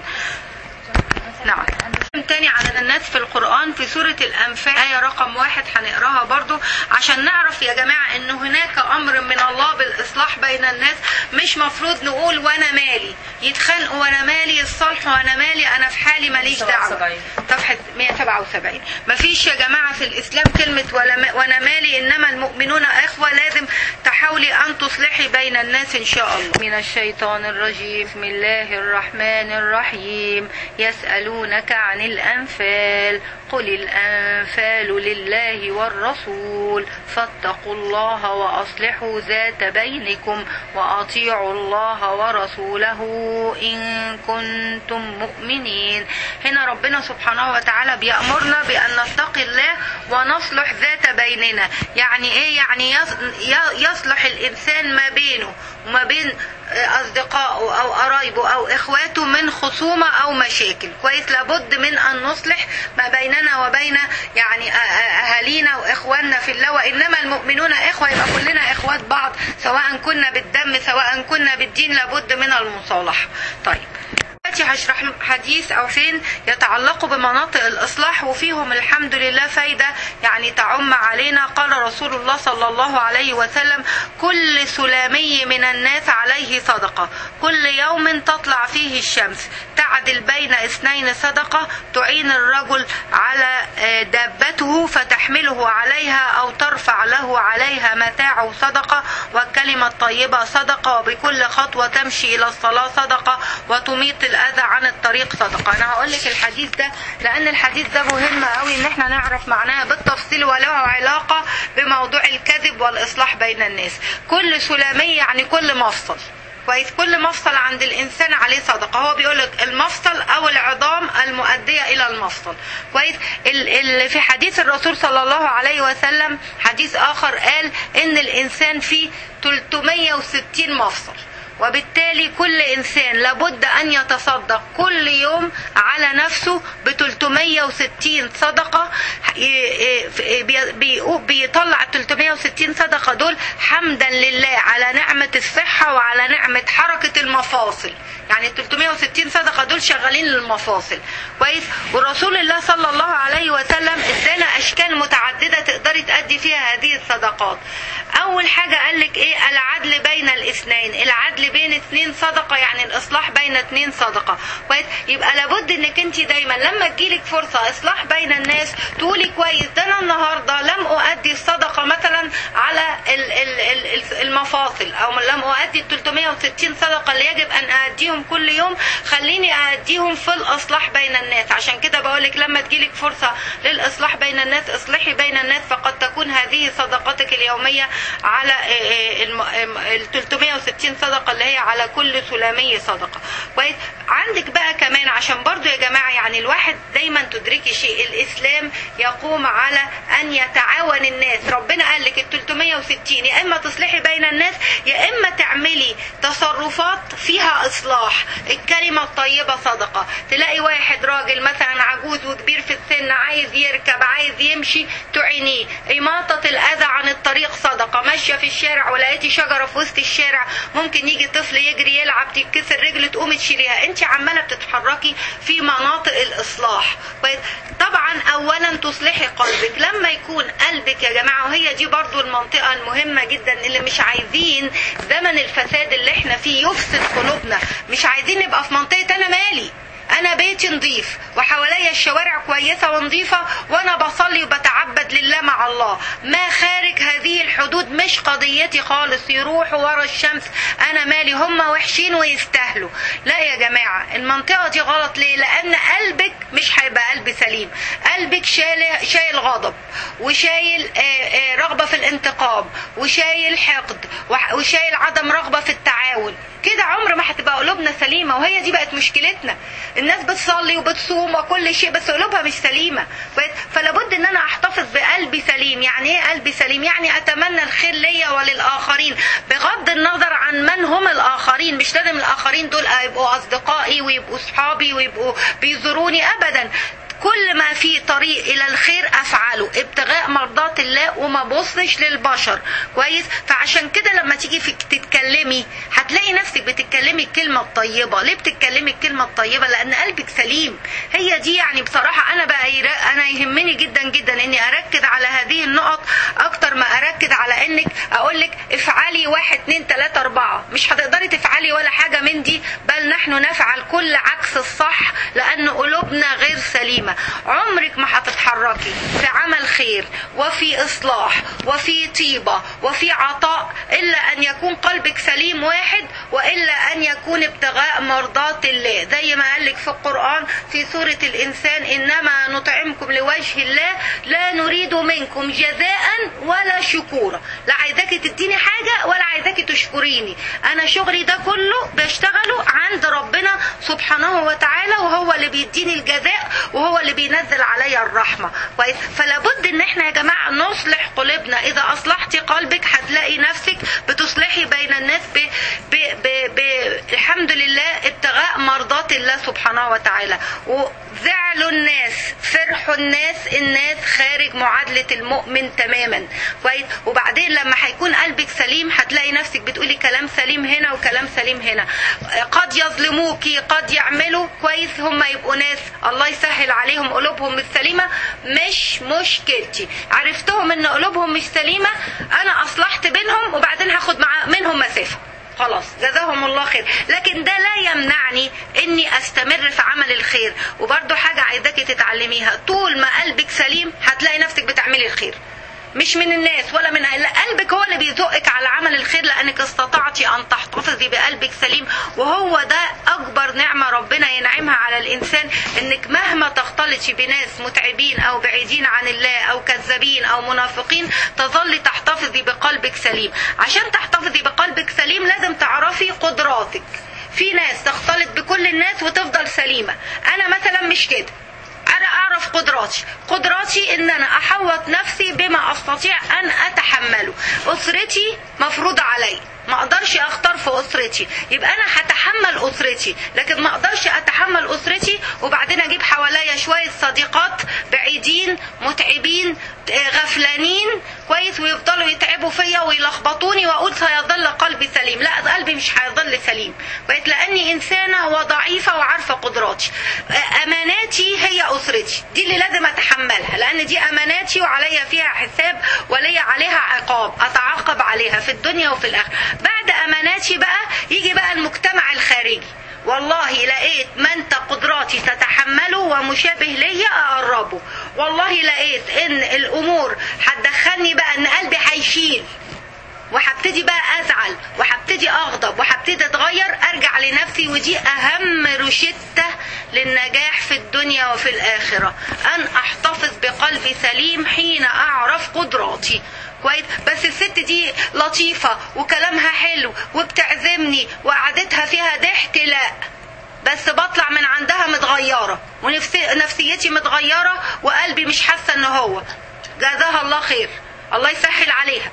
نعم تاني على الناس في القرآن في سورة الأنفال آية رقم واحد هنقراها برضو عشان نعرف يا جماعة إن هناك أمر من الله بالإصلاح بين الناس مش مفروض نقول وأنا مالي يتخانقوا وأنا مالي الصلح وأنا مالي أنا في حالي ماليش دعوة 77. صفحة 177 مفيش يا جماعة في الإسلام كلمة ولا ما- وأنا مالي إنما المؤمنون إخوة لازم تحاولي أن تصلحي بين الناس إن شاء الله من الشيطان الرجيم بسم الله الرحمن الرحيم يسأل ويسألونك عن الأنفال قل الأنفال لله والرسول فاتقوا الله وأصلحوا ذات بينكم وأطيعوا الله ورسوله إن كنتم مؤمنين هنا ربنا سبحانه وتعالى بيأمرنا بأن نتقي الله ونصلح ذات بيننا يعني إيه يعني يصلح الإنسان ما بينه وما بين أصدقائه أو قرايبه أو إخواته من خصومة أو مشاكل كويس لابد من أن نصلح ما بيننا وبين يعني أهالينا وإخواننا في الله وإنما المؤمنون إخوة يبقى كلنا إخوات بعض سواء كنا بالدم سواء كنا بالدين لابد من المصالحة طيب دلوقتي هشرح حديث او فين يتعلقوا بمناطق الاصلاح وفيهم الحمد لله فايده يعني تعم علينا قال رسول الله صلى الله عليه وسلم كل سلامي من الناس عليه صدقه كل يوم تطلع فيه الشمس تعدل بين اثنين صدقه تعين الرجل على دابته فتحمله عليها او ترفع له عليها متاعه صدقه والكلمه الطيبه صدقه وبكل خطوه تمشي الى الصلاه صدقه وتميط الاذى عن الطريق صدقه انا هقول لك الحديث ده لان الحديث ده مهم قوي ان احنا نعرف معناها بالتفصيل وله علاقه بموضوع الكذب والاصلاح بين الناس كل سلاميه يعني كل مفصل كويس كل مفصل عند الانسان عليه صدقه هو بيقول لك المفصل او العظام المؤديه الى المفصل كويس ال ال في حديث الرسول صلى الله عليه وسلم حديث اخر قال ان الانسان فيه 360 مفصل وبالتالي كل انسان لابد ان يتصدق كل يوم على نفسه ب 360 صدقه بيطلع 360 صدقه دول حمدا لله على نعمه الصحه وعلى نعمه حركه المفاصل يعني ال 360 صدقه دول شغالين للمفاصل كويس ورسول الله صلى الله عليه وسلم ادانا اشكال متعدده تقدري تادي فيها هذه الصدقات اول حاجه قال لك ايه العدل بين الاثنين العدل بين اثنين صدقه يعني الاصلاح بين اثنين صدقه كويس يبقى لابد انك انت دايما لما تجيلك فرصه اصلاح بين الناس تقولي كويس ده انا النهارده لم اؤدي الصدقه مثلا على المفاصل او لم اؤدي ال 360 صدقه اللي يجب ان ااديهم كل يوم خليني ااديهم في الاصلاح بين الناس عشان كده بقولك لما تجيلك فرصه للاصلاح بين الناس اصلحي بين الناس فقد تكون هذه صدقتك اليوميه على ال 360 صدقه اللي هي على كل سلامي صدقه كويس عندك بقى كمان عشان برضو يا جماعه يعني الواحد دايما تدركي شيء الاسلام يقوم على ان يتعاون الناس ربنا قال لك ال 360 يا اما تصلحي بين الناس يا اما تعملي تصرفات فيها اصلاح الكلمه الطيبه صدقه تلاقي واحد راجل مثلا عجوز وكبير في السن عايز يركب عايز يمشي تعينيه اماطه الاذى عن الطريق صدقه ماشيه في الشارع ولقيتي شجره في وسط الشارع ممكن يجي طفل يجري يلعب تتكسر رجل تقومي تشيليها انت عماله بتتحركي في مناطق الاصلاح طبعا اولا تصلحي قلبك لما يكون قلبك يا جماعه وهي دي برضو المنطقه المهمه جدا اللي مش عايزين زمن الفساد اللي احنا فيه يفسد قلوبنا مش عايزين نبقى في منطقه انا مالي انا بيتي نظيف وحواليا الشوارع كويسة ونظيفة وانا بصلي وبتعبد لله مع الله ما خارج هذه الحدود مش قضيتي خالص يروحوا ورا الشمس انا مالي هم وحشين ويستاهلوا لا يا جماعة المنطقة دي غلط ليه لان قلبك مش هيبقى قلب سليم قلبك شايل, شايل غضب وشايل رغبة في الانتقام وشايل حقد وشايل عدم رغبة في التعاون كده عمر ما هتبقى قلوبنا سليمة وهي دي بقت مشكلتنا الناس بتصلي وبتصوم وكل شيء بس قلوبها مش سليمة فلابد ان انا احتفظ بقلبي سليم يعني ايه قلبي سليم يعني اتمنى الخير ليا وللاخرين بغض النظر عن من هم الاخرين مش لازم الاخرين دول يبقوا اصدقائي ويبقوا صحابي ويبقوا بيزوروني ابدا كل ما في طريق الى الخير افعله ابتغاء مرضات الله وما بصش للبشر كويس فعشان كده لما تيجي في تتكلمي هتلاقي نفسك بتتكلمي الكلمه الطيبه ليه بتتكلمي الكلمه الطيبه لان قلبك سليم هي دي يعني بصراحه انا بقى انا يهمني جدا جدا اني اركز على هذه النقط اكتر ما اركز على انك اقول لك افعلي واحد اتنين تلاته اربعه مش هتقدري تفعلي ولا حاجه من دي بل نحن نفعل كل عكس الصح لان قلوبنا غير سليمه عمرك ما هتتحركي في عمل الخير وفي إصلاح وفي طيبة وفي عطاء إلا أن يكون قلبك سليم واحد وإلا أن يكون ابتغاء مرضات الله زي ما قال لك في القرآن في سورة الإنسان إنما نطعمكم لوجه الله لا نريد منكم جزاء ولا شكورا لا عايزاكي تديني حاجة ولا عايزاكي تشكريني أنا شغلي ده كله بشتغله عند ربنا سبحانه وتعالى وهو اللي بيديني الجزاء وهو اللي بينزل عليا الرحمة كويس فلا بد ان احنا يا جماعة نصلح قلوبنا اذا اصلحتي قلبك هتلاقي نفسك بتصلحي بين الناس ب... ب... ب... ب... الحمد لله ابتغاء مرضات الله سبحانه وتعالى وزعلوا الناس فرحوا الناس الناس خارج معادلة المؤمن تماما كويس وبعدين لما هيكون قلبك سليم هتلاقي نفسك بتقولي كلام سليم هنا وكلام سليم هنا قد يظلموكي قد يعملوا كويس هم يبقوا ناس الله يسهل عليهم قلوبهم مش سليمة مش مشكلتي عرفتهم ان قلوبهم مش سليمة انا اصلحت بينهم وبعدين هاخد مع منهم مسافة خلاص جزاهم الله خير لكن ده لا يمنعني اني استمر في عمل الخير وبرضو حاجة عايزاكي تتعلميها طول ما قلبك سليم هتلاقي نفسك بتعملي الخير مش من الناس ولا من لا قلبك هو اللي بيزقك على عمل الخير لانك استطعتي ان تحتفظي بقلبك سليم وهو ده اكبر نعمه ربنا ينعمها على الانسان انك مهما تختلطي بناس متعبين او بعيدين عن الله او كذابين او منافقين تظلي تحتفظي بقلبك سليم عشان تحتفظي بقلبك سليم لازم تعرفي قدراتك في ناس تختلط بكل الناس وتفضل سليمه انا مثلا مش كده انا اعرف قدراتي قدراتي ان انا احوط نفسي بما استطيع ان اتحمله اسرتي مفروضة علي ما اقدرش اختار في اسرتي يبقى انا هتحمل اسرتي لكن ما اقدرش اتحمل اسرتي وبعدين اجيب حواليا شويه صديقات بعيدين متعبين غفلانين كويس ويفضلوا يتعبوا فيا ويلخبطوني واقول سيظل قلبي سليم لا قلبي مش هيظل سليم بقيت لاني انسانه وضعيفه وعارفه قدراتي اماناتي هي اسرتي دي اللي لازم اتحملها لان دي اماناتي وعليا فيها حساب وليا عليها عقاب اتعاقب عليها في الدنيا وفي الاخره بعد اماناتي بقى يجي بقى المجتمع الخارجي والله لقيت ما انت قدراتي تتحمله ومشابه ليا اقربه والله لقيت ان الامور هتدخلني بقى ان قلبي هيشيل وهبتدي بقى ازعل وهبتدي اغضب وهبتدي اتغير ارجع لنفسي ودي اهم روشته للنجاح في الدنيا وفي الاخره ان احتفظ بقلبي سليم حين اعرف قدراتي كويس بس الست دي لطيفة وكلامها حلو وبتعزمني وقعدتها فيها ضحك لا بس بطلع من عندها متغيرة ونفسيتي متغيرة وقلبي مش حاسة ان هو جزاها الله خير الله يسهل عليها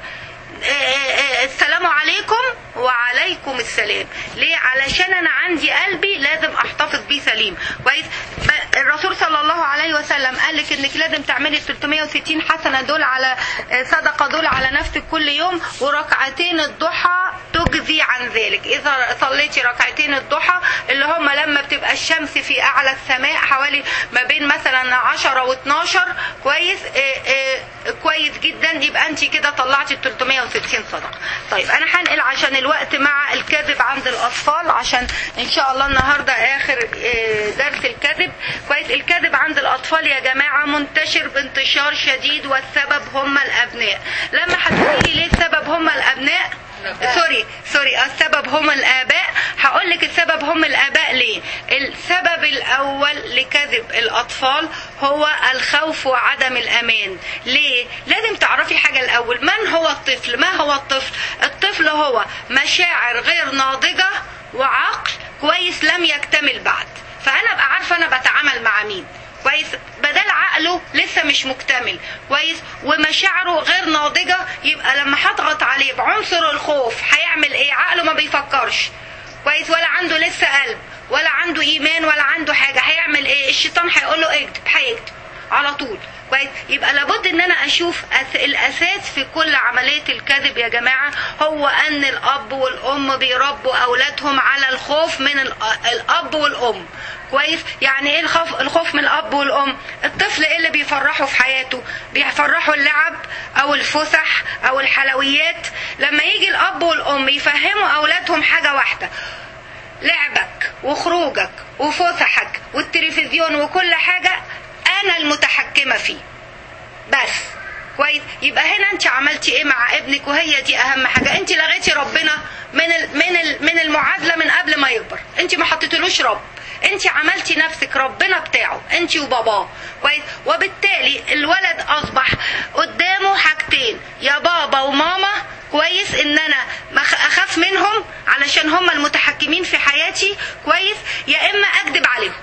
السلام عليكم وعليكم السلام ليه علشان انا عندي قلبي لازم احتفظ بيه سليم كويس الرسول صلى الله عليه وسلم قال لك انك لازم تعملي 360 حسنه دول على صدقه دول على نفسك كل يوم وركعتين الضحى تجزي عن ذلك اذا صليتي ركعتين الضحى اللي هم لما بتبقى الشمس في اعلى السماء حوالي ما بين مثلا 10 و12 كويس اه اه كويس جدا يبقى انت كده طلعتي 360 صدقه طيب انا هنقل عشان الوقت مع الكذب عند الاطفال عشان ان شاء الله النهارده اخر درس الكذب كويس الكذب عند الاطفال يا جماعه منتشر بانتشار شديد والسبب هم الابناء لما هتقولي ليه السبب هم الابناء سوري سوري السبب هم الاباء هقول لك السبب هم الاباء ليه السبب الاول لكذب الاطفال هو الخوف وعدم الامان ليه لازم تعرفي حاجه الاول من هو الطفل ما هو الطفل الطفل هو مشاعر غير ناضجه وعقل كويس لم يكتمل بعد فانا ابقى عارفه انا بتعامل مع مين كويس بدل عقله لسه مش مكتمل كويس ومشاعره غير ناضجة يبقى لما هضغط عليه بعنصر الخوف هيعمل ايه عقله ما بيفكرش كويس ولا عنده لسه قلب ولا عنده ايمان ولا عنده حاجة هيعمل ايه الشيطان هيقول له اكذب هيكذب على طول كويس يبقى لابد ان انا اشوف الاساس في كل عمليه الكذب يا جماعه هو ان الاب والام بيربوا اولادهم على الخوف من الاب والام كويس يعني ايه الخوف الخوف من الاب والام الطفل ايه اللي بيفرحه في حياته بيفرحه اللعب او الفسح او الحلويات لما يجي الاب والام يفهموا اولادهم حاجه واحده لعبك وخروجك وفسحك والتلفزيون وكل حاجه انا المتحكمه فيه بس كويس يبقى هنا انت عملتي ايه مع ابنك وهي دي اهم حاجه انت لغيتي ربنا من ال من ال من المعادله من قبل ما يكبر انت ما حطيتلوش رب انت عملتي نفسك ربنا بتاعه انت وباباه كويس وبالتالي الولد اصبح قدامه حاجتين يا بابا وماما كويس ان انا ما أخ- اخاف منهم علشان هم المتحكمين في حياتي كويس يا اما اكذب عليهم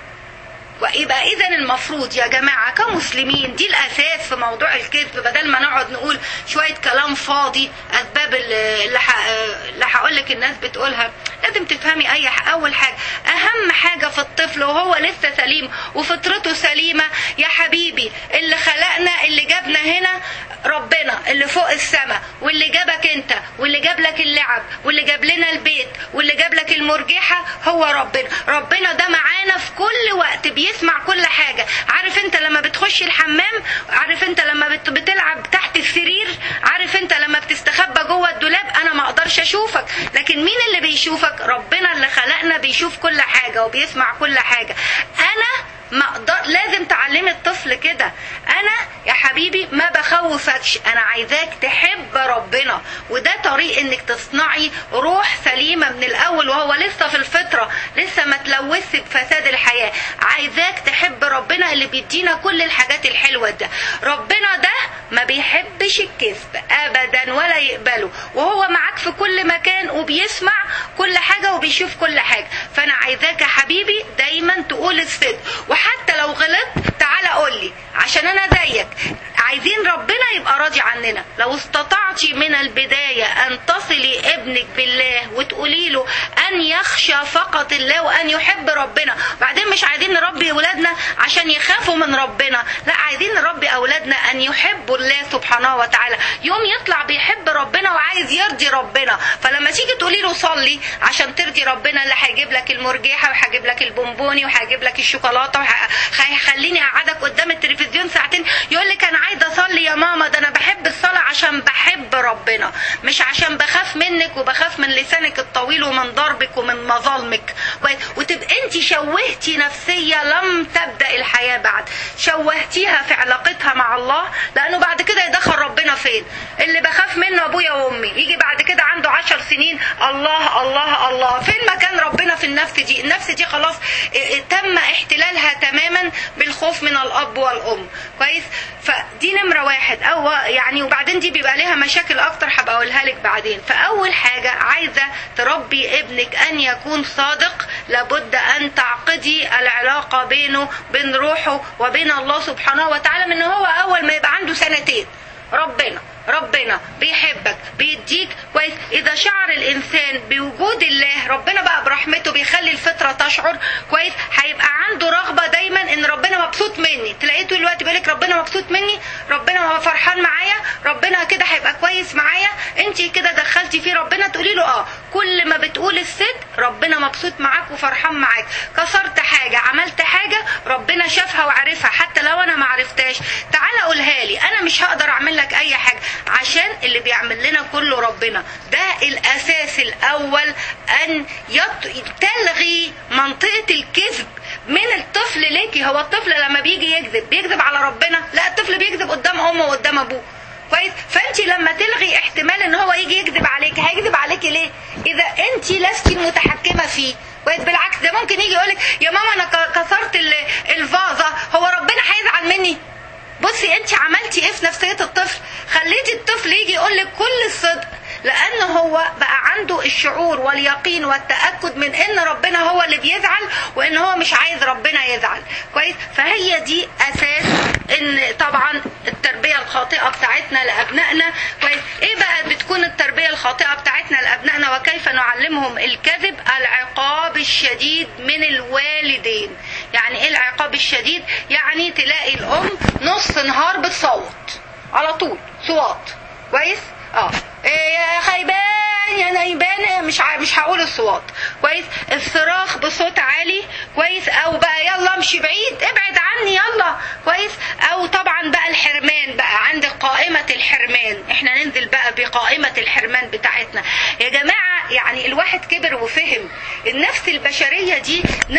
ويبقى اذا المفروض يا جماعه كمسلمين دي الاساس في موضوع الكذب بدل ما نقعد نقول شويه كلام فاضي اسباب اللي اللي ح- اللي هقول لك الناس بتقولها لازم تفهمي اي ح- اول حاجه اهم حاجه في الطفل وهو لسه سليم وفطرته سليمه يا حبيبي اللي خلقنا اللي جابنا هنا ربنا اللي فوق السماء واللي جابك انت واللي جاب لك اللعب واللي جاب لنا البيت واللي جاب لك المرجحه هو ربنا ربنا ده معانا في كل وقت بيسمع كل حاجه عارف انت لما بتخش الحمام عارف انت لما بت- بتلعب تحت السرير عارف انت لما بتستخبى جوه الدولاب انا ما اقدرش اشوفك لكن مين اللي بيشوفك ربنا اللي خلقنا بيشوف كل حاجه وبيسمع كل حاجه انا ما اقدر لازم تعلمي الطفل كده انا يا حبيبي ما بخوفكش انا عايزاك تحب ربنا وده طريق انك تصنعي روح سليمه من الاول وهو لسه في الفطره لسه ما تلوثش بفساد الحياه عايزاك تحب ربنا اللي بيدينا كل الحاجات الحلوه ده ربنا ده ما بيحبش الكذب ابدا ولا يقبله وهو معاك في كل مكان وبيسمع كل حاجه وبيشوف كل حاجه فانا عايزاك يا حبيبي دايما تقول الصدق وحتى لو غلطت تعالى قول لي عشان انا زيك عايزين ربنا يبقى راضي عننا لو استطعتي من البداية أن تصلي ابنك بالله وتقولي له أن يخشى فقط الله وأن يحب ربنا بعدين مش عايزين نربي أولادنا عشان يخافوا من ربنا لا عايزين نربي أولادنا أن يحبوا الله سبحانه وتعالى يوم يطلع بيحب ربنا وعايز يرضي ربنا فلما تيجي تقولي له صلي عشان ترضي ربنا اللي هيجيب لك المرجحة وهيجيب لك البونبوني وهيجيب لك الشوكولاتة وهيخليني أقعدك قدام التلفزيون ساعتين يقول لك أنا عايزة أصلي يا ماما ده أنا بحب الصلاة عشان بحب ربنا مش عشان بخاف منك وبخاف من لسانك الطويل ومن ضربك ومن مظالمك وتبقى انت شوهتي نفسية لم تبدأ الحياة بعد شوهتيها في علاقتها مع الله لأنه بعد كده يدخل ربنا فين اللي بخاف منه أبويا وأمي يجي بعد كده عنده عشر سنين الله الله الله فين مكان ربنا في النفس دي النفس دي خلاص اه، اه، تم احتلالها تماما بالخوف من الأب والأم كويس فدي نمرة واحد أو يعني وبعدين دي بيبقى ليها مشاكل أكتر هبقى أقولها لك بعدين فأول حاجة عايزة تربي ابنك أن يكون صادق لابد أن تعقدي العلاقة بينه بين روحه وبين الله سبحانه وتعالى من هو أول ما يبقى عنده سنتين ربنا ربنا بيحبك بيديك كويس اذا شعر الانسان بوجود الله ربنا بقى برحمته بيخلي الفطره تشعر كويس هيبقى عنده رغبه دايما ان ربنا مبسوط مني تلاقيه طول الوقت بيقول لك ربنا مبسوط مني ربنا هو فرحان معايا ربنا كده هيبقى كويس معايا انت كده دخلتي فيه ربنا تقولي له اه كل ما بتقول الصدق ربنا مبسوط معاك وفرحان معاك كسرت حاجه عملت حاجه ربنا شافها وعرفها حتى لو انا ما عرفتهاش تعالى قولها لي انا مش هقدر اعمل لك اي حاجه عشان اللي بيعمل لنا كله ربنا ده الاساس الاول ان يط... تلغي منطقه الكذب من الطفل ليكي هو الطفل لما بيجي يكذب بيكذب على ربنا لا الطفل بيكذب قدام امه وقدام ابوه كويس فانت لما تلغي احتمال ان هو يجي يكذب عليك هيكذب عليك ليه اذا انت لست المتحكمه فيه كويس بالعكس ده ممكن يجي يقولك يا ماما انا ك- كسرت ال- الفازه هو ربنا هيزعل مني بصي انت عملتي ايه في نفسيه الطفل خليتي الطفل يجي يقول لك كل الصدق لان هو بقى عنده الشعور واليقين والتاكد من ان ربنا هو اللي بيزعل وان هو مش عايز ربنا يزعل كويس فهي دي اساس ان طبعا التربيه الخاطئه بتاعتنا لابنائنا كويس ايه بقى بتكون التربيه الخاطئه بتاعتنا لابنائنا وكيف نعلمهم الكذب العقاب الشديد من الوالدين يعني ايه العقاب الشديد يعني تلاقي الام نص نهار بتصوت على طول صوات كويس اه إيه يا خيبان يا نايبان مش ع... مش هقول الصوات كويس الصراخ بصوت عالي كويس او بقى يلا امشي بعيد ابعد عني يلا كويس او طبعا بقى الحرمان بقى عند قائمة الحرمان احنا ننزل بقى بقائمة الحرمان بتاعتنا يا جماعة يعني الواحد كبر وفهم النفس البشرية دي نفس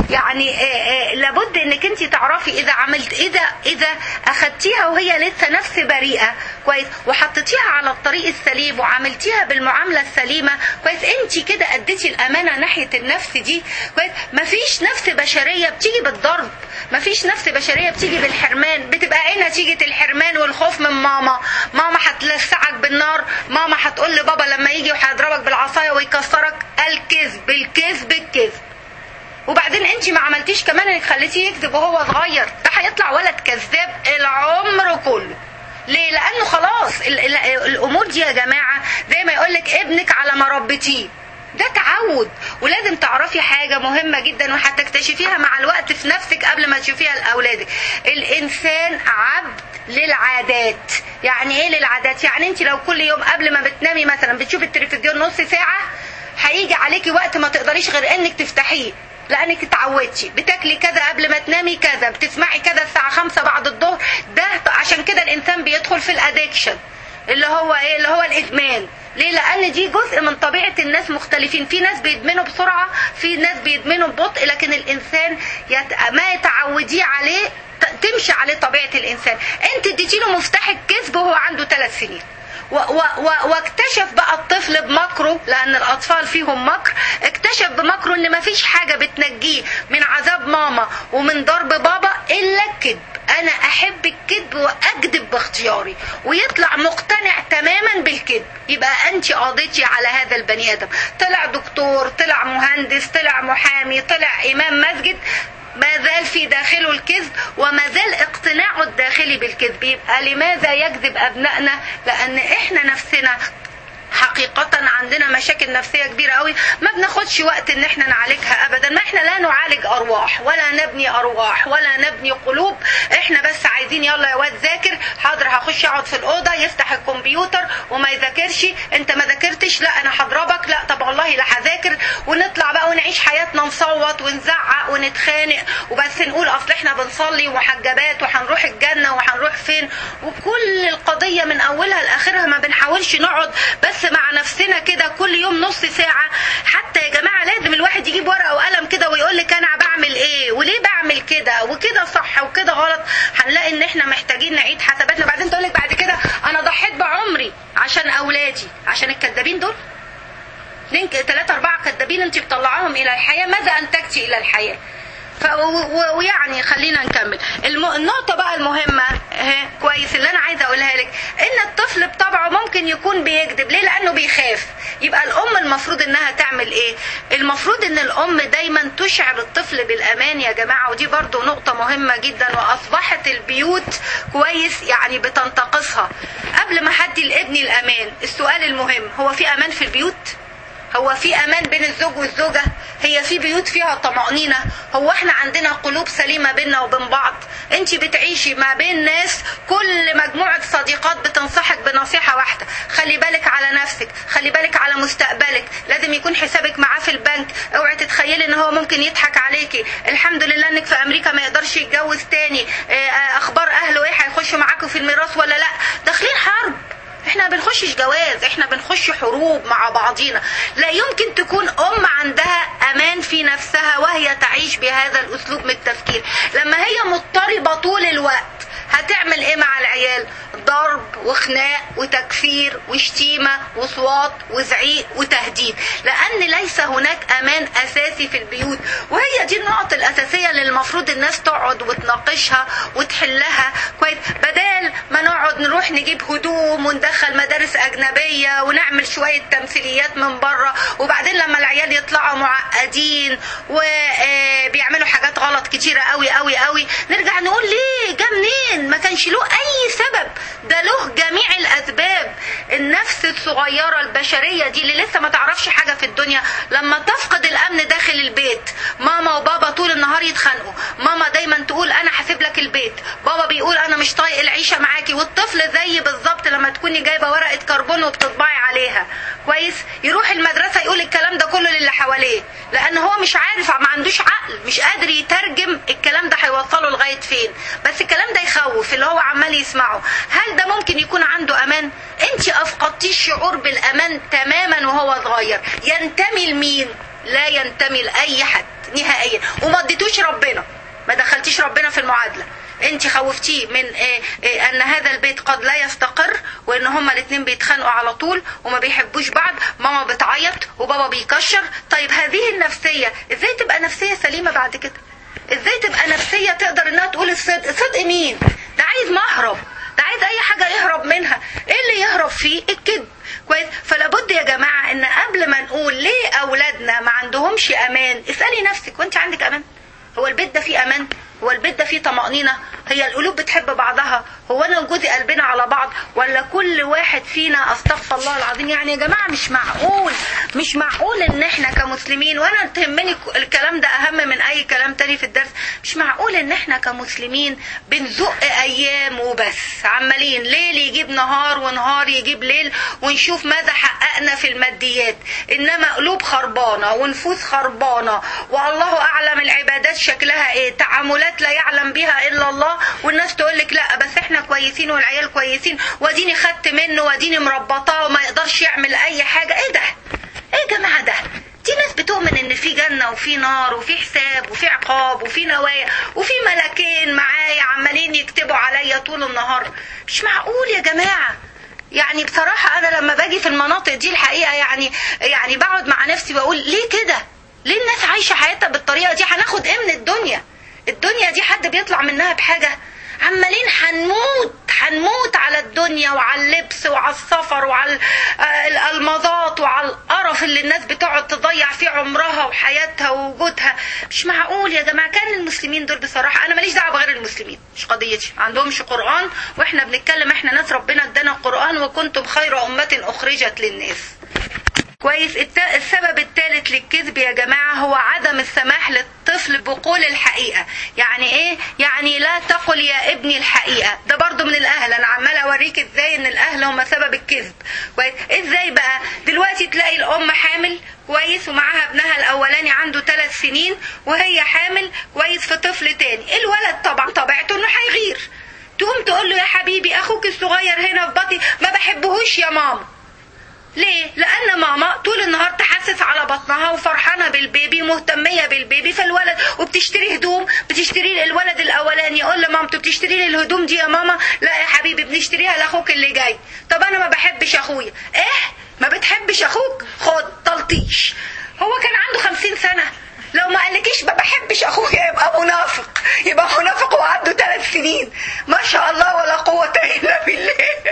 يعني آه، آه، لابد انك انت تعرفي اذا عملت اذا اذا اخدتيها وهي لسه نفس بريئه كويس وحطيتيها على الطريق السليم وعملتيها بالمعامله السليمه كويس انت كده اديتي الامانه ناحيه النفس دي كويس مفيش نفس بشريه بتيجي بالضرب مفيش نفس بشريه بتيجي بالحرمان بتبقى ايه نتيجه الحرمان والخوف من ماما ماما هتلسعك بالنار ماما هتقول لبابا لما يجي وهيضربك بالعصايه ويكسرك الكذب الكذب الكذب وبعدين انت ما عملتيش كمان انك خليتيه يكذب وهو صغير ده هيطلع ولد كذاب العمر كله ليه لانه خلاص ال ال الامور دي يا جماعه زي ما يقولك ابنك على ما ربيتيه ده تعود ولازم تعرفي حاجة مهمة جدا وهتكتشفيها مع الوقت في نفسك قبل ما تشوفيها لأولادك الإنسان عبد للعادات يعني ايه للعادات يعني انت لو كل يوم قبل ما بتنامي مثلا بتشوفي التلفزيون نص ساعة هيجي عليكي وقت ما تقدريش غير انك تفتحيه لانك اتعودتي بتاكلي كذا قبل ما تنامي كذا بتسمعي كذا الساعه خمسة بعد الظهر ده عشان كده الانسان بيدخل في الادكشن اللي هو ايه اللي هو الادمان ليه لان دي جزء من طبيعه الناس مختلفين في ناس بيدمنوا بسرعه في ناس بيدمنوا ببطء لكن الانسان يت... ما يتعوديه عليه ت- تمشي عليه طبيعه الانسان انت اديتي له مفتاح الكذب وهو عنده ثلاث سنين و و و واكتشف بقى الطفل بمكره لان الاطفال فيهم مكر اكتشف بمكره ان مفيش حاجه بتنجيه من عذاب ماما ومن ضرب بابا الا الكذب انا احب الكذب واكذب باختياري ويطلع مقتنع تماما بالكذب يبقى انت قضيتي على هذا البني ادم طلع دكتور طلع مهندس طلع محامي طلع امام مسجد ما زال في داخله الكذب وما زال اقتناعه الداخلي بالكذب يبقى لماذا يكذب ابنائنا لان احنا نفسنا حقيقة عندنا مشاكل نفسية كبيرة قوي ما بناخدش وقت ان احنا نعالجها ابدا ما احنا لا نعالج ارواح ولا نبني ارواح ولا نبني قلوب احنا بس عايزين يلا يا واد ذاكر حاضر هخش اقعد في الاوضة يفتح الكمبيوتر وما يذاكرش انت ما ذاكرتش لا انا هضربك لا طب والله لا هذاكر ونطلع بقى ونعيش حياتنا نصوت ونزعق ونتخانق وبس نقول اصل احنا بنصلي ومحجبات وهنروح الجنة وهنروح فين وكل القضية من اولها لاخرها ما بنحاولش نقعد بس مع نفسنا كده كل يوم نص ساعة حتى يا جماعة لازم الواحد يجيب ورقة وقلم كده ويقول لك انا بعمل ايه وليه بعمل كده وكده صح وكده غلط هنلاقي ان احنا محتاجين نعيد حساباتنا بعدين تقول لك بعد كده انا ضحيت بعمري عشان اولادي عشان الكذابين دول اثنين ثلاثة أربعة كذابين أنت بتطلعاهم إلى الحياة ماذا أنتجتي إلى الحياة ف و- ويعني خلينا نكمل الم... النقطة بقى المهمة اهي كويس اللي أنا عايزة أقولها لك إن الطفل بطبعه ممكن يكون بيكذب ليه؟ لأنه بيخاف يبقى الأم المفروض إنها تعمل إيه؟ المفروض إن الأم دايما تشعر الطفل بالأمان يا جماعة ودي برضو نقطة مهمة جدا وأصبحت البيوت كويس يعني بتنتقصها قبل ما حد لابني الأمان السؤال المهم هو في أمان في البيوت؟ هو في امان بين الزوج والزوجه هي في بيوت فيها طمانينه هو احنا عندنا قلوب سليمه بيننا وبين بعض انت بتعيشي ما بين ناس كل مجموعه صديقات بتنصحك بنصيحه واحده خلي بالك على نفسك خلي بالك على مستقبلك لازم يكون حسابك معاه في البنك اوعي تتخيلي ان هو ممكن يضحك عليكي الحمد لله انك في امريكا ما يقدرش يتجوز تاني اه، اخبار اهله ايه هيخشوا معاكم في الميراث ولا لا داخلين حرب احنا بنخشش جواز احنا بنخش حروب مع بعضينا لا يمكن تكون ام عندها امان في نفسها وهي تعيش بهذا الاسلوب من التفكير لما هي مضطربه طول الوقت هتعمل ايه مع العيال ضرب وخناق وتكفير وشتيمه وصوات وزعيق وتهديد لان ليس هناك امان اساسي في البيوت وهي دي النقط الاساسيه اللي المفروض الناس تقعد وتناقشها وتحلها كويس بدل ما نقعد نروح نجيب هدوم وندخل مدارس اجنبيه ونعمل شويه تمثيليات من بره وبعدين لما العيال يطلعوا معقدين وبيعملوا حاجات غلط كتيره قوي قوي قوي نرجع نقول ليه جه منين ما كانش له اي سبب ده له جميع الاسباب النفس الصغيره البشريه دي اللي لسه ما تعرفش حاجه في الدنيا لما تفقد الامن داخل البيت ماما وبابا طول النهار يتخانقوا ماما دايما تقول انا هسيب لك البيت بابا بيقول انا مش طايق العيشه معاكي والطفل زي بالظبط لما تكوني جايبه ورقه كربون وبتطبعي عليها كويس يروح المدرسه يقول الكلام ده كله للي حواليه لان هو مش عارف ما عندوش عقل مش قادر يترجم الكلام ده هيوصله لغايه فين بس الكلام ده يخوف اللي هو عمال يسمعه هل ده ممكن يكون عنده امان انت افقدتيه الشعور بالامان تماما وهو صغير ينتمي لمين لا ينتمي لاي حد نهائيا وما اديتوش ربنا ما دخلتيش ربنا في المعادله انت خوفتيه من إيه إيه ان هذا البيت قد لا يستقر وان هما الاثنين بيتخانقوا على طول وما بيحبوش بعض ماما بتعيط وبابا بيكشر طيب هذه النفسيه ازاي تبقى نفسيه سليمه بعد كده ازاي تبقى نفسيه تقدر انها تقول الصدق صدق مين ده عايز مهرب ده عايز اي حاجه يهرب منها ايه اللي يهرب فيه الكذب كويس فلا بد يا جماعه ان قبل ما نقول ليه اولادنا ما عندهمش امان اسالي نفسك وانت عندك امان هو البيت ده فيه امان هو البيت ده فيه طمأنينة هي القلوب بتحب بعضها هو انا وجوزي قلبنا على بعض ولا كل واحد فينا استغفر الله العظيم يعني يا جماعه مش معقول مش معقول ان احنا كمسلمين وانا تهمني الكلام ده اهم من اي كلام تاني في الدرس مش معقول ان احنا كمسلمين بنزق ايام وبس عمالين ليل يجيب نهار ونهار يجيب ليل ونشوف ماذا حققنا في الماديات انما قلوب خربانه ونفوس خربانه والله اعلم العبادات شكلها ايه تعاملات لا يعلم بها الا الله والناس تقول لك لا بس احنا كويسين والعيال كويسين واديني خدت منه واديني مربطاه وما يقدرش يعمل اي حاجه ايه ده ايه يا جماعه ده دي ناس بتؤمن ان في جنة وفي نار وفي حساب وفي عقاب وفي نوايا وفي ملكين معايا عمالين يكتبوا عليا طول النهار مش معقول يا جماعة يعني بصراحة أنا لما باجي في المناطق دي الحقيقة يعني يعني بقعد مع نفسي بقول ليه كده؟ ليه الناس عايشة حياتها بالطريقة دي؟ هناخد إيه من الدنيا؟ الدنيا دي حد بيطلع منها بحاجة؟ عمالين هنموت هنموت على الدنيا وعلى اللبس وعلى السفر وعلى الالماظات وعلى القرف اللي الناس بتقعد تضيع فيه عمرها وحياتها ووجودها مش معقول يا جماعه كان المسلمين دول بصراحه انا ماليش دعوه بغير المسلمين مش قضيتي ما عندهمش قران واحنا بنتكلم احنا ناس ربنا ادانا القران وكنتم خير امه اخرجت للناس كويس السبب الثالث للكذب يا جماعة هو عدم السماح للطفل بقول الحقيقة يعني ايه يعني لا تقل يا ابني الحقيقة ده برضو من الاهل انا عمالة اوريك ازاي ان الاهل هم سبب الكذب كويس ازاي بقى دلوقتي تلاقي الام حامل كويس ومعاها ابنها الاولاني عنده ثلاث سنين وهي حامل كويس في طفل تاني الولد طبعا طبيعته انه هيغير تقوم تقول له يا حبيبي اخوك الصغير هنا في بطني ما بحبهوش يا ماما ليه؟ لأن ماما طول النهار تحسس على بطنها وفرحانة بالبيبي مهتمية بالبيبي فالولد وبتشتري هدوم بتشتري الولد الأولاني يقول لمامته بتشتري لي الهدوم دي يا ماما لا يا حبيبي بنشتريها لأخوك اللي جاي طب أنا ما بحبش أخويا إيه؟ ما بتحبش أخوك؟ خد تلطيش هو كان عنده خمسين سنة لو ما قالكيش ما بحبش اخويا يبقى منافق يبقى منافق وعنده ثلاث سنين ما شاء الله ولا قوة الا بالله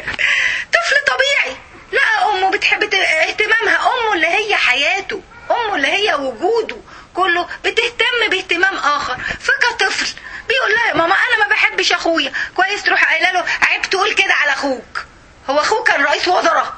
طفل طبيعي لا امه بتحب اهتمامها امه اللي هي حياته امه اللي هي وجوده كله بتهتم باهتمام اخر فكطفل بيقول لها يا ماما انا ما بحبش اخويا كويس تروح قايله له عيب تقول كده على اخوك هو اخوه كان رئيس وزراء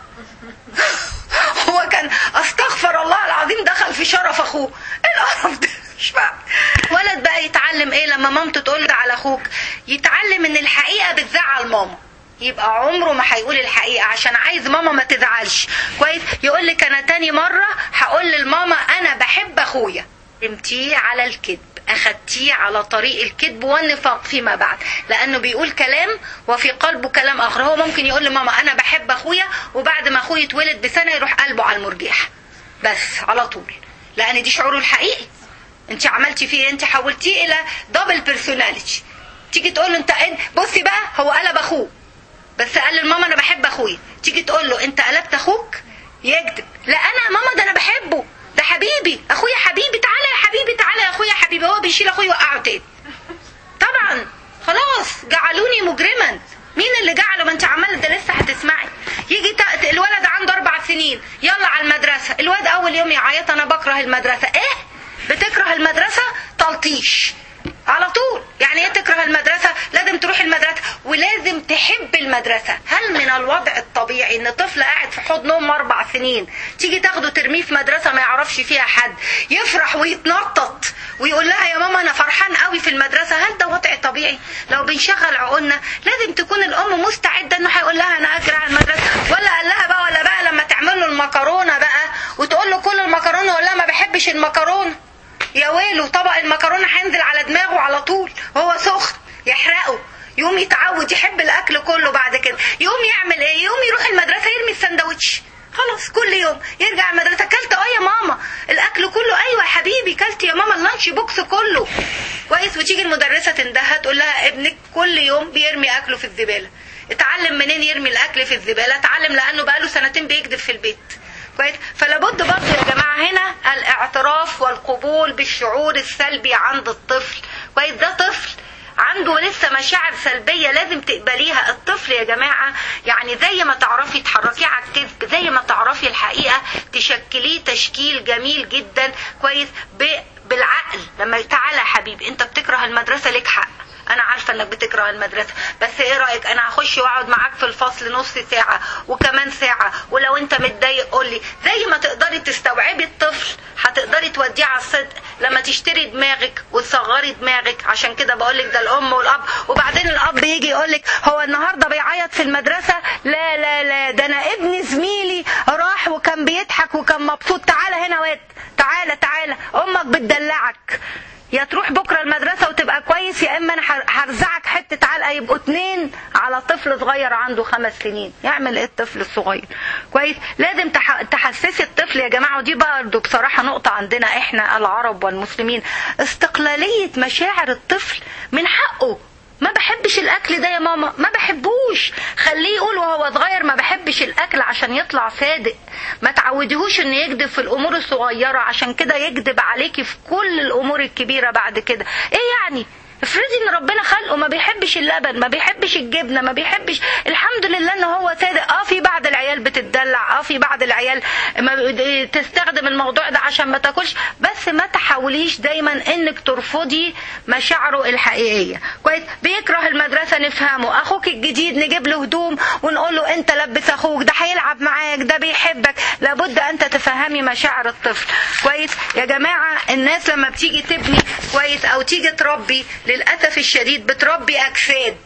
هو كان استغفر الله العظيم دخل في شرف اخوه ايه القرف ده مش فاهم ولد بقى يتعلم ايه لما مامته تقول له على اخوك يتعلم ان الحقيقه بتزعل ماما يبقى عمره ما هيقول الحقيقة عشان عايز ماما ما تزعلش كويس يقول لك انا تاني مرة هقول للماما انا بحب اخويا امتيه على الكذب اخدتيه على طريق الكذب والنفاق فيما بعد لانه بيقول كلام وفي قلبه كلام اخر هو ممكن يقول لماما انا بحب اخويا وبعد ما اخويا اتولد بسنة يروح قلبه على المرجيحة بس على طول لان دي شعوره الحقيقي انت عملتي فيه انت حولتيه الى دبل بيرسوناليتي تيجي تقول له انت بصي بقى هو قلب اخوه بس قال لماما انا بحب اخويا تيجي تقول له انت قلبت اخوك يكذب لا انا ماما ده انا بحبه ده حبيبي اخويا حبيبي تعالى يا حبيبي تعالى يا اخويا حبيبي هو بيشيل اخويا يوقعه تاني طبعا خلاص جعلوني مجرما مين اللي جعله ما انت عمال ده لسه هتسمعي يجي تأت الولد عنده اربع سنين يلا على المدرسه الواد اول يوم يعيط انا بكره المدرسه ايه بتكره المدرسه تلطيش على طول يعني ايه تكره المدرسة لازم تروح المدرسة ولازم تحب المدرسة هل من الوضع الطبيعي ان طفل قاعد في حضن ام اربع سنين تيجي تاخده ترميه في مدرسة ما يعرفش فيها حد يفرح ويتنطط ويقول لها يا ماما انا فرحان قوي في المدرسة هل ده وضع طبيعي لو بنشغل عقولنا لازم تكون الام مستعدة انه هيقول لها انا اجري على المدرسة ولا قال لها بقى ولا بقى لما تعمل له المكرونة بقى وتقول له كل المكرونة ولا لها ما بحبش المكرونة يا ويله طبق المكرونه هينزل على دماغه على طول وهو سخن يحرقه يقوم يتعود يحب الاكل كله بعد كده يقوم يعمل ايه يقوم يروح المدرسه يرمي السندوتش خلاص كل يوم يرجع المدرسه اكلت اه يا ماما الاكل كله ايوه يا حبيبي كلت يا ماما اللانش بوكس كله كويس وتيجي المدرسه تندهها تقول لها ابنك كل يوم بيرمي اكله في الزباله اتعلم منين يرمي الاكل في الزباله اتعلم لانه بقاله سنتين بيكذب في البيت كويس فلابد برضه يا جماعه هنا الاعتراف والقبول بالشعور السلبي عند الطفل كويس ده طفل عنده لسه مشاعر سلبية لازم تقبليها الطفل يا جماعة يعني زي ما تعرفي تحركيه على الكذب زي ما تعرفي الحقيقة تشكليه تشكيل جميل جدا كويس ب- بالعقل لما تعالى يا حبيبي انت بتكره المدرسة ليك حق انا عارفه انك بتكره المدرسه بس ايه رايك انا هخش واقعد معاك في الفصل نص ساعه وكمان ساعه ولو انت متضايق قول لي زي ما تقدري تستوعبي الطفل هتقدري توديه على الصدق لما تشتري دماغك وتصغري دماغك عشان كده بقول لك ده الام والاب وبعدين الاب يجي يقول لك هو النهارده بيعيط في المدرسه لا لا لا ده انا ابن زميلي راح وكان بيضحك وكان مبسوط تعالى هنا واد تعالى تعالى امك بتدلعك يا تروح بكره المدرسه وتبقى كويس يا اما انا هر- هرزعك حته علقه يبقوا اتنين على طفل صغير عنده خمس سنين يعمل ايه الطفل الصغير كويس لازم تح- تحسسي الطفل يا جماعه ودي برضه بصراحه نقطه عندنا احنا العرب والمسلمين استقلاليه مشاعر الطفل من حقه ما بحبش الاكل ده يا ماما ما بحبوش خليه يقول وهو صغير ما بحبش الاكل عشان يطلع صادق ما تعوديهوش انه يكذب في الامور الصغيره عشان كده يكذب عليكي في كل الامور الكبيره بعد كده ايه يعني افرضي ان ربنا خلقه ما بيحبش اللبن ما بيحبش الجبنه ما بيحبش الحمد لله ان هو صادق اه في بعض العيال بتدلع اه في بعض العيال ما ب- تستخدم الموضوع ده عشان ما تاكلش بس ما تحاوليش دايما انك ترفضي مشاعره الحقيقيه كويس بيكره المدرسه نفهمه اخوك الجديد نجيب له هدوم ونقول له انت لبس اخوك ده هيلعب معاك ده بيحبك لابد انت تفهمي مشاعر الطفل كويس يا جماعه الناس لما بتيجي تبني كويس او تيجي تربي للاسف الشديد بتربي اجساد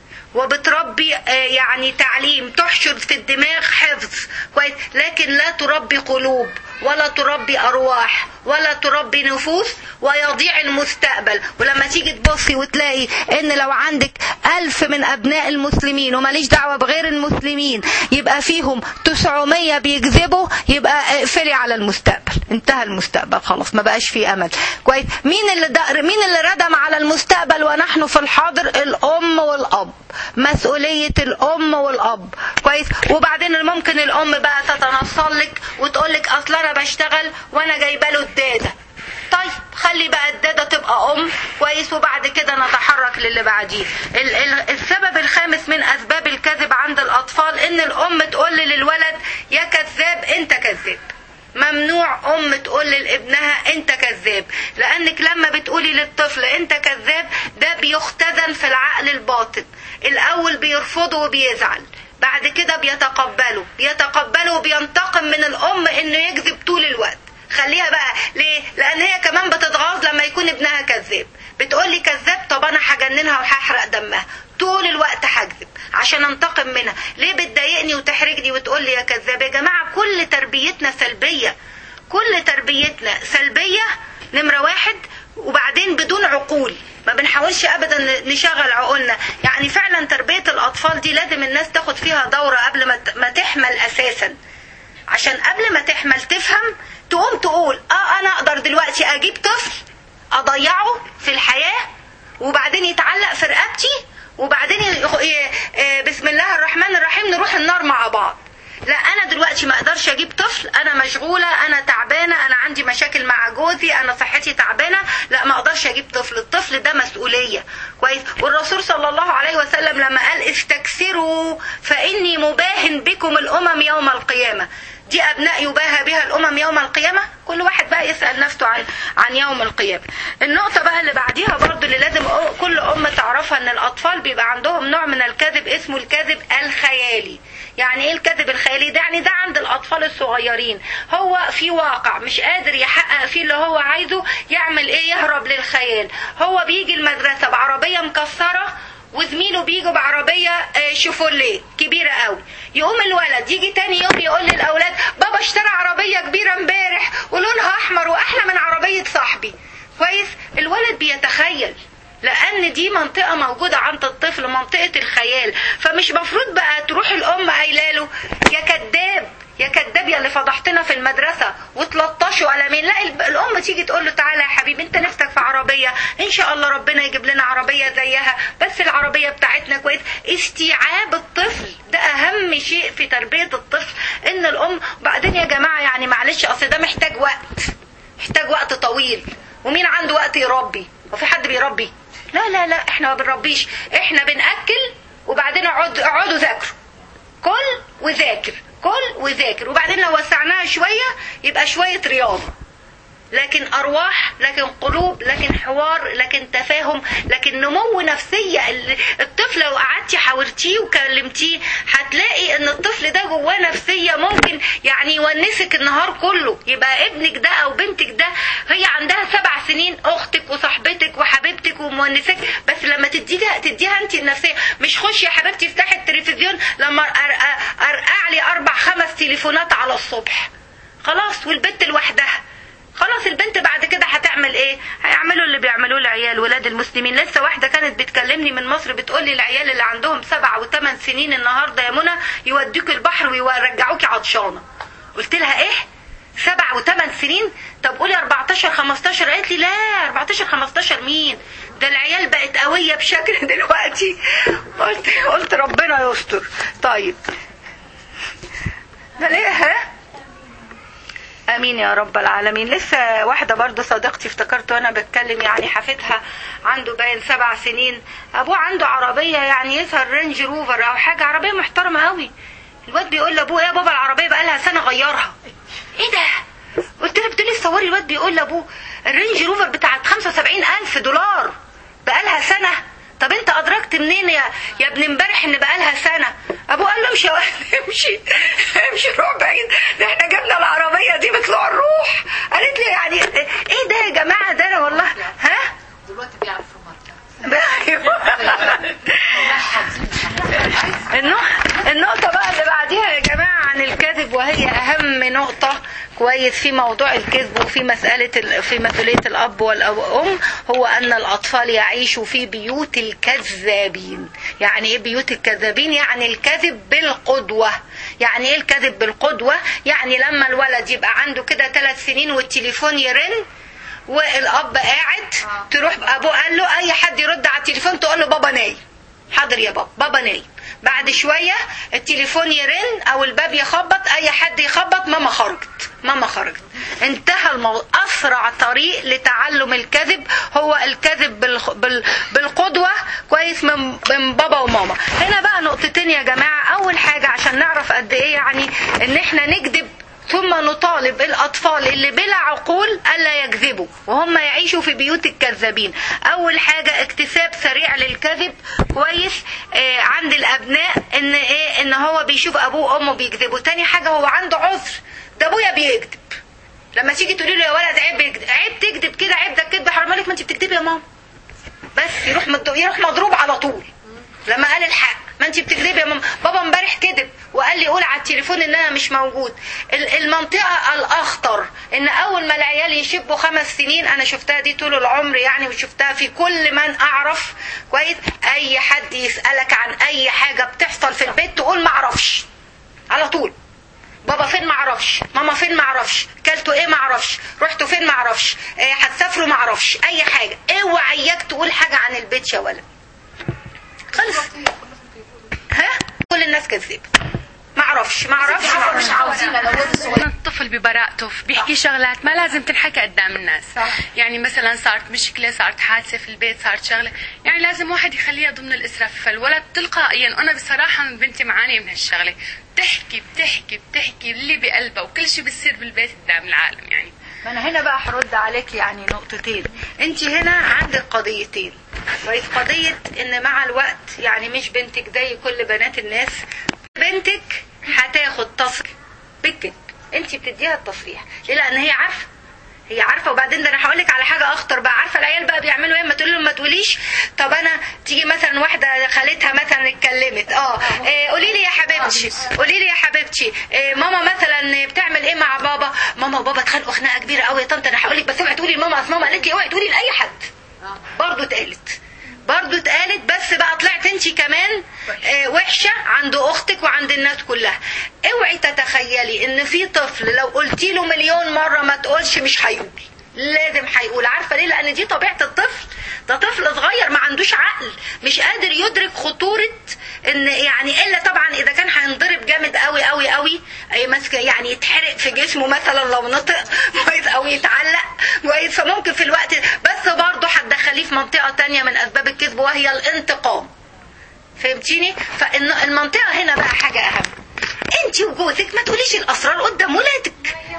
وبتربي آه، يعني تعليم تحشر في الدماغ حفظ كويس لكن لا تربي قلوب ولا تربي ارواح ولا تربي نفوس ويضيع المستقبل ولما تيجي تبصي وتلاقي ان لو عندك ألف من أبناء المسلمين وماليش دعوة بغير المسلمين يبقى فيهم 900 بيكذبوا يبقى اقفلي على المستقبل انتهى المستقبل خلاص ما بقاش فيه أمل كويس مين اللي دقر مين اللي ردم على المستقبل ونحن في الحاضر الأم والأب مسؤولية الأم والأب كويس وبعدين ممكن الأم بقى تتنصل لك وتقول لك أصل أنا بشتغل وأنا جايبة له الدادة طيب خلي بقى الدادة تبقى أم كويس وبعد كده نتحرك للي بعديه ال- ال- السبب الخامس من أسباب الكذب عند الأطفال إن الأم تقول للولد يا كذاب أنت كذاب ممنوع ام تقول لابنها انت كذاب لانك لما بتقولي للطفل انت كذاب ده بيختزن في العقل الباطن الاول بيرفضه وبيزعل بعد كده بيتقبله بيتقبله وبينتقم من الام انه يكذب طول الوقت خليها بقى ليه لان هي كمان بتتغاظ لما يكون ابنها كذاب بتقولي كذاب طب انا هجننها وهحرق دمها طول الوقت هكذب عشان انتقم منها ليه بتضايقني وتحرجني وتقولي يا كذاب يا جماعه كل تربيتنا سلبيه كل تربيتنا سلبيه نمره واحد وبعدين بدون عقول ما بنحاولش ابدا نشغل عقولنا يعني فعلا تربيه الاطفال دي لازم الناس تاخد فيها دوره قبل ما ت- ما تحمل اساسا عشان قبل ما تحمل تفهم تقوم تقول اه انا اقدر دلوقتي اجيب طفل اضيعه في الحياه وبعدين يتعلق في رقبتي وبعدين يخ- ي- آه، بسم الله الرحمن الرحيم نروح النار مع بعض لا انا دلوقتي ما اقدرش اجيب طفل انا مشغوله انا تعبانه انا عندي مشاكل مع جوزي انا صحتي تعبانه لا ما اقدرش اجيب طفل الطفل ده مسؤوليه كويس والرسول صلى الله عليه وسلم لما قال استكثروا فاني مباهن بكم الامم يوم القيامه دي ابناء يباهى بها الامم يوم القيامه كل واحد بقى يسال نفسه عن عن يوم القيامه النقطه بقى اللي بعديها برضو اللي لازم أ- كل ام تعرفها ان الاطفال بيبقى عندهم نوع من الكذب اسمه الكذب الخيالي يعني ايه الكذب الخيالي ده يعني ده عند الاطفال الصغيرين هو في واقع مش قادر يحقق فيه اللي هو عايزه يعمل ايه يهرب للخيال هو بيجي المدرسه بعربيه مكسره وزميله بيجوا بعربيه آه، شيفوليه كبيره قوي يقوم الولد يجي تاني يوم يقول للاولاد بابا اشترى عربيه كبيره امبارح ولونها احمر واحلى من عربيه صاحبي كويس الولد بيتخيل لان دي منطقه موجوده عند الطفل منطقه الخيال فمش مفروض بقى تروح الام قايله له يا كذاب يا كداب يا اللي فضحتنا في المدرسة وتلطشوا على مين لا الب- الأم تيجي تقول له تعالى يا حبيبي أنت نفسك في عربية إن شاء الله ربنا يجيب لنا عربية زيها بس العربية بتاعتنا كويس استيعاب الطفل ده أهم شيء في تربية الطفل إن الأم بعدين يا جماعة يعني معلش أصل ده محتاج وقت محتاج وقت طويل ومين عنده وقت يربي وفي حد بيربي لا لا لا احنا ما بنربيش احنا بنأكل وبعدين اقعدوا اقعدوا ذاكروا كل وذاكر كل وذاكر وبعدين لو وسعناها شوية يبقى شوية رياضة لكن أرواح لكن قلوب لكن حوار لكن تفاهم لكن نمو نفسية ال- الطفل لو قعدتي حاورتيه وكلمتيه هتلاقي ان الطفل ده جواه نفسية ممكن يعني يونسك النهار كله يبقى ابنك ده او بنتك ده هي عندها سبع سنين اختك وصاحبتك وحبيبتك ومونسك بس لما تديها تديها انت النفسية مش خشي يا حبيبتي افتحي التلفزيون لما أرقع- ارقع لي اربع خمس تليفونات على الصبح خلاص والبنت لوحدها خلاص البنت بعد كده هتعمل ايه هيعملوا اللي بيعملوه العيال ولاد المسلمين لسه واحده كانت بتكلمني من مصر بتقول لي العيال اللي عندهم سبع وثمان سنين النهارده يا منى يودوك البحر ويرجعوكي عطشانه قلت لها ايه سبع وثمان سنين طب قولي 14 15 قالت لي لا 14 15 مين ده العيال بقت قويه بشكل دلوقتي قلت قلت ربنا يستر طيب ده ليه ها امين يا رب العالمين لسه واحده برضه صديقتي افتكرت وانا بتكلم يعني حفيدها عنده باين سبع سنين ابوه عنده عربيه يعني يظهر رينج روفر او حاجه عربيه محترمه قوي الواد بيقول لابوه يا بابا العربيه بقى لها سنه غيرها ايه ده قلت له بتقولي تصوري الواد بيقول لابوه الرينج روفر بتاعت 75 الف دولار بقى لها سنه طب انت ادركت منين يا يا ابن امبارح ان بقى لها سنه ابوه قال له امشي يا ولد، امشي امشي روح بعيد ده احنا جبنا العربيه دي بطلوع الروح قالت لي يعني ايه ده يا جماعه ده انا والله ها دلوقتي بيعرف الماركة النق- النقطة بقى اللي بعديها يا جماعة عن الكذب وهي أهم نقطة كويس في موضوع الكذب وفي مسألة ال- في مسؤولية الأب والأم هو أن الأطفال يعيشوا في بيوت الكذابين يعني إيه بيوت الكذابين يعني الكذب بالقدوة يعني إيه الكذب بالقدوة يعني لما الولد يبقى عنده كده ثلاث سنين والتليفون يرن والاب قاعد تروح ابوه قال له اي حد يرد على التليفون تقول له بابا نايم حاضر يا بابا بابا نايم بعد شوية التليفون يرن او الباب يخبط اي حد يخبط ماما خرجت ماما خرجت انتهى الموضوع اسرع طريق لتعلم الكذب هو الكذب بالخ... بال... بالقدوة كويس من... من بابا وماما هنا بقى نقطتين يا جماعة اول حاجة عشان نعرف قد ايه يعني ان احنا نكذب ثم نطالب الأطفال اللي بلا عقول ألا يكذبوا وهم يعيشوا في بيوت الكذابين أول حاجة اكتساب سريع للكذب كويس آه عند الأبناء إن إيه إن هو بيشوف أبوه وأمه بيكذبوا تاني حاجة هو عنده عذر ده أبويا بيكذب لما تيجي تقولي له يا ولد عيب يكذب عيب تكذب كده عيب ده الكذب حرام عليك ما أنت بتكذبي يا ماما بس يروح مض- يروح مضروب على طول لما قال الحق ما انت بتكذبي يا ماما بابا امبارح كذب وقال لي قول على التليفون ان انا مش موجود ال- المنطقه الاخطر ان اول ما العيال يشبوا خمس سنين انا شفتها دي طول العمر يعني وشفتها في كل من اعرف كويس اي حد يسالك عن اي حاجه بتحصل في البيت تقول ما اعرفش على طول بابا فين معرفش ماما فين معرفش كلتوا ايه معرفش رحتوا فين معرفش اه هتسافروا معرفش اي حاجه اوعى اياك تقول حاجه عن البيت يا ولد خلص ها كل الناس كذبت معرفش معرفش مش معرفش عاوزين الاولاد الصغيرين الطفل ببراءته بيحكي شغلات ما لازم تنحكى قدام الناس صح. يعني مثلا صارت مشكله صارت حادثه في البيت صارت شغله يعني لازم واحد يخليها ضمن الاسره فالولد تلقائيا انا بصراحه بنتي معانيه من هالشغله بتحكي بتحكي بتحكي اللي بقلبها وكل شيء بيصير بالبيت قدام العالم يعني ما انا هنا بقى هرد عليك يعني نقطتين انت هنا عندك قضيتين كويس قضية ان مع الوقت يعني مش بنتك زي كل بنات الناس بنتك هتاخد تصريح بالكذب انت بتديها التصريح ليه لان هي عارفه هي عارفه وبعدين ده انا هقول لك على حاجه اخطر بقى عارفه العيال بقى بيعملوا ايه ما تقول لهم ما تقوليش طب انا تيجي مثلا واحده خالتها مثلا اتكلمت اه إيه، قولي لي يا حبيبتي قولي لي يا حبيبتي إيه، ماما مثلا بتعمل ايه مع بابا ماما وبابا اتخانقوا خناقه كبيره قوي يا طنط انا هقول لك بس اوعي تقولي لماما اصل ماما قالت لي اوعي تقولي لاي حد برضه اتقالت برضه اتقالت بس بقى طلعت انت كمان آه، وحشه عند اختك وعند الناس كلها اوعي تتخيلي ان في طفل لو قلتي له مليون مره ما تقولش مش هيقول لازم هيقول عارفه ليه لان دي طبيعه الطفل ده طفل صغير ما عندوش عقل مش قادر يدرك خطوره ان يعني الا طبعا اذا كان هينضرب جامد قوي قوي قوي اي ماسكه يعني يتحرق في جسمه مثلا لو نطق كويس او يتعلق كويس فممكن في الوقت بس برضه هتدخليه في منطقه تانية من اسباب الكذب وهي الانتقام فهمتيني فالمنطقه هنا بقى حاجه اهم انت وجوزك ما تقوليش الاسرار قدام ولادك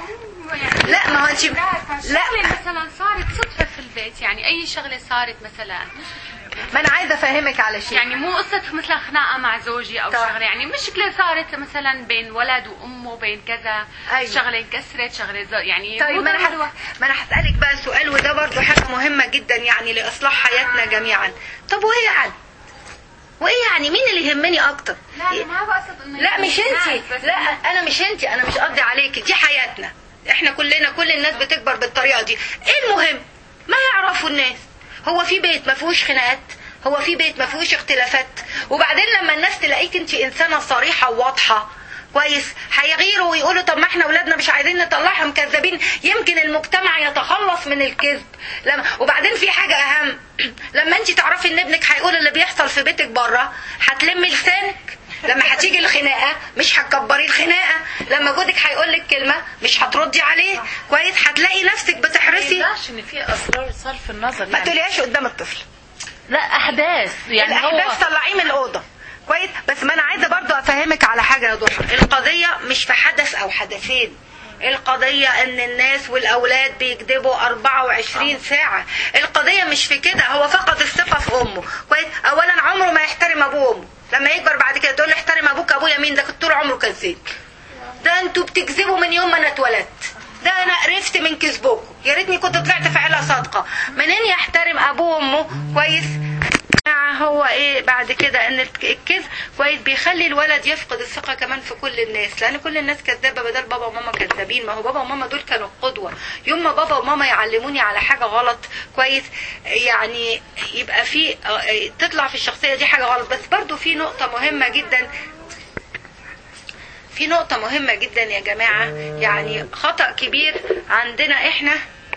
لا ما هو انت لا شغلة مثلا صارت صدفة في البيت يعني أي شغلة صارت مثلا ما انا عايزه افهمك على شيء يعني مو قصة مثلا خناقة مع زوجي أو طيب. شغلة يعني مشكلة صارت مثلا بين ولد وأمه بين كذا أيوة. شغلة انكسرت شغلة زو... يعني طيب مو ما انا ضروري هس- واحد. ما انا هسالك بقى سؤال وده برضو حاجه مهمه جدا يعني لاصلاح حياتنا جميعا طب وايه يعني وايه يعني مين اللي يهمني اكتر لا أنا ما بقصد إنه لا مش انت الناس، بس لا انا مش انت انا مش قصدي عليكي دي حياتنا احنا كلنا كل الناس بتكبر بالطريقه دي ايه المهم ما يعرفوا الناس هو في بيت ما فيهوش خناقات هو في بيت ما فيهوش اختلافات وبعدين لما الناس تلاقيك انت انسانه صريحه وواضحه كويس هيغيروا ويقولوا طب ما احنا اولادنا مش عايزين نطلعهم كذابين يمكن المجتمع يتخلص من الكذب لما وبعدين في حاجه اهم لما انت تعرفي ان ابنك هيقول اللي بيحصل في بيتك بره هتلمي لسانك لما هتيجي الخناقه مش هتكبري الخناقه لما جوزك هيقول لك كلمه مش هتردي عليه كويس هتلاقي نفسك ما بتحرصي يمنعش ان في اسرار صرف النظر ما يعني تقوليهاش قدام الطفل لا احداث يعني الاحداث هو طلعيه من الاوضه كويس بس ما انا عايزه برضو افهمك على حاجه يا ضحى القضيه مش في حدث او حدثين القضية ان الناس والاولاد بيكذبوا 24 ساعة القضية مش في كده هو فقد الثقة في امه كويس اولا عمره ما يحترم ابوه وامه لما يكبر بعد كده تقول له احترم ابوك ابويا مين ده كنت طول عمره كذاب ده انتوا بتكذبوا من يوم ما انا اتولدت ده انا قرفت من كذبكم يا ريتني كنت طلعت في عيله صادقه منين يحترم ابوه وامه كويس هو ايه بعد كده ان الكذب كويس بيخلي الولد يفقد الثقه كمان في كل الناس لان كل الناس كذابه بدل بابا وماما كذابين ما هو بابا وماما دول كانوا قدوه يوم ما بابا وماما يعلموني على حاجه غلط كويس يعني يبقى في تطلع في الشخصيه دي حاجه غلط بس برضو في نقطه مهمه جدا في نقطة مهمة جدا يا جماعة يعني خطأ كبير عندنا احنا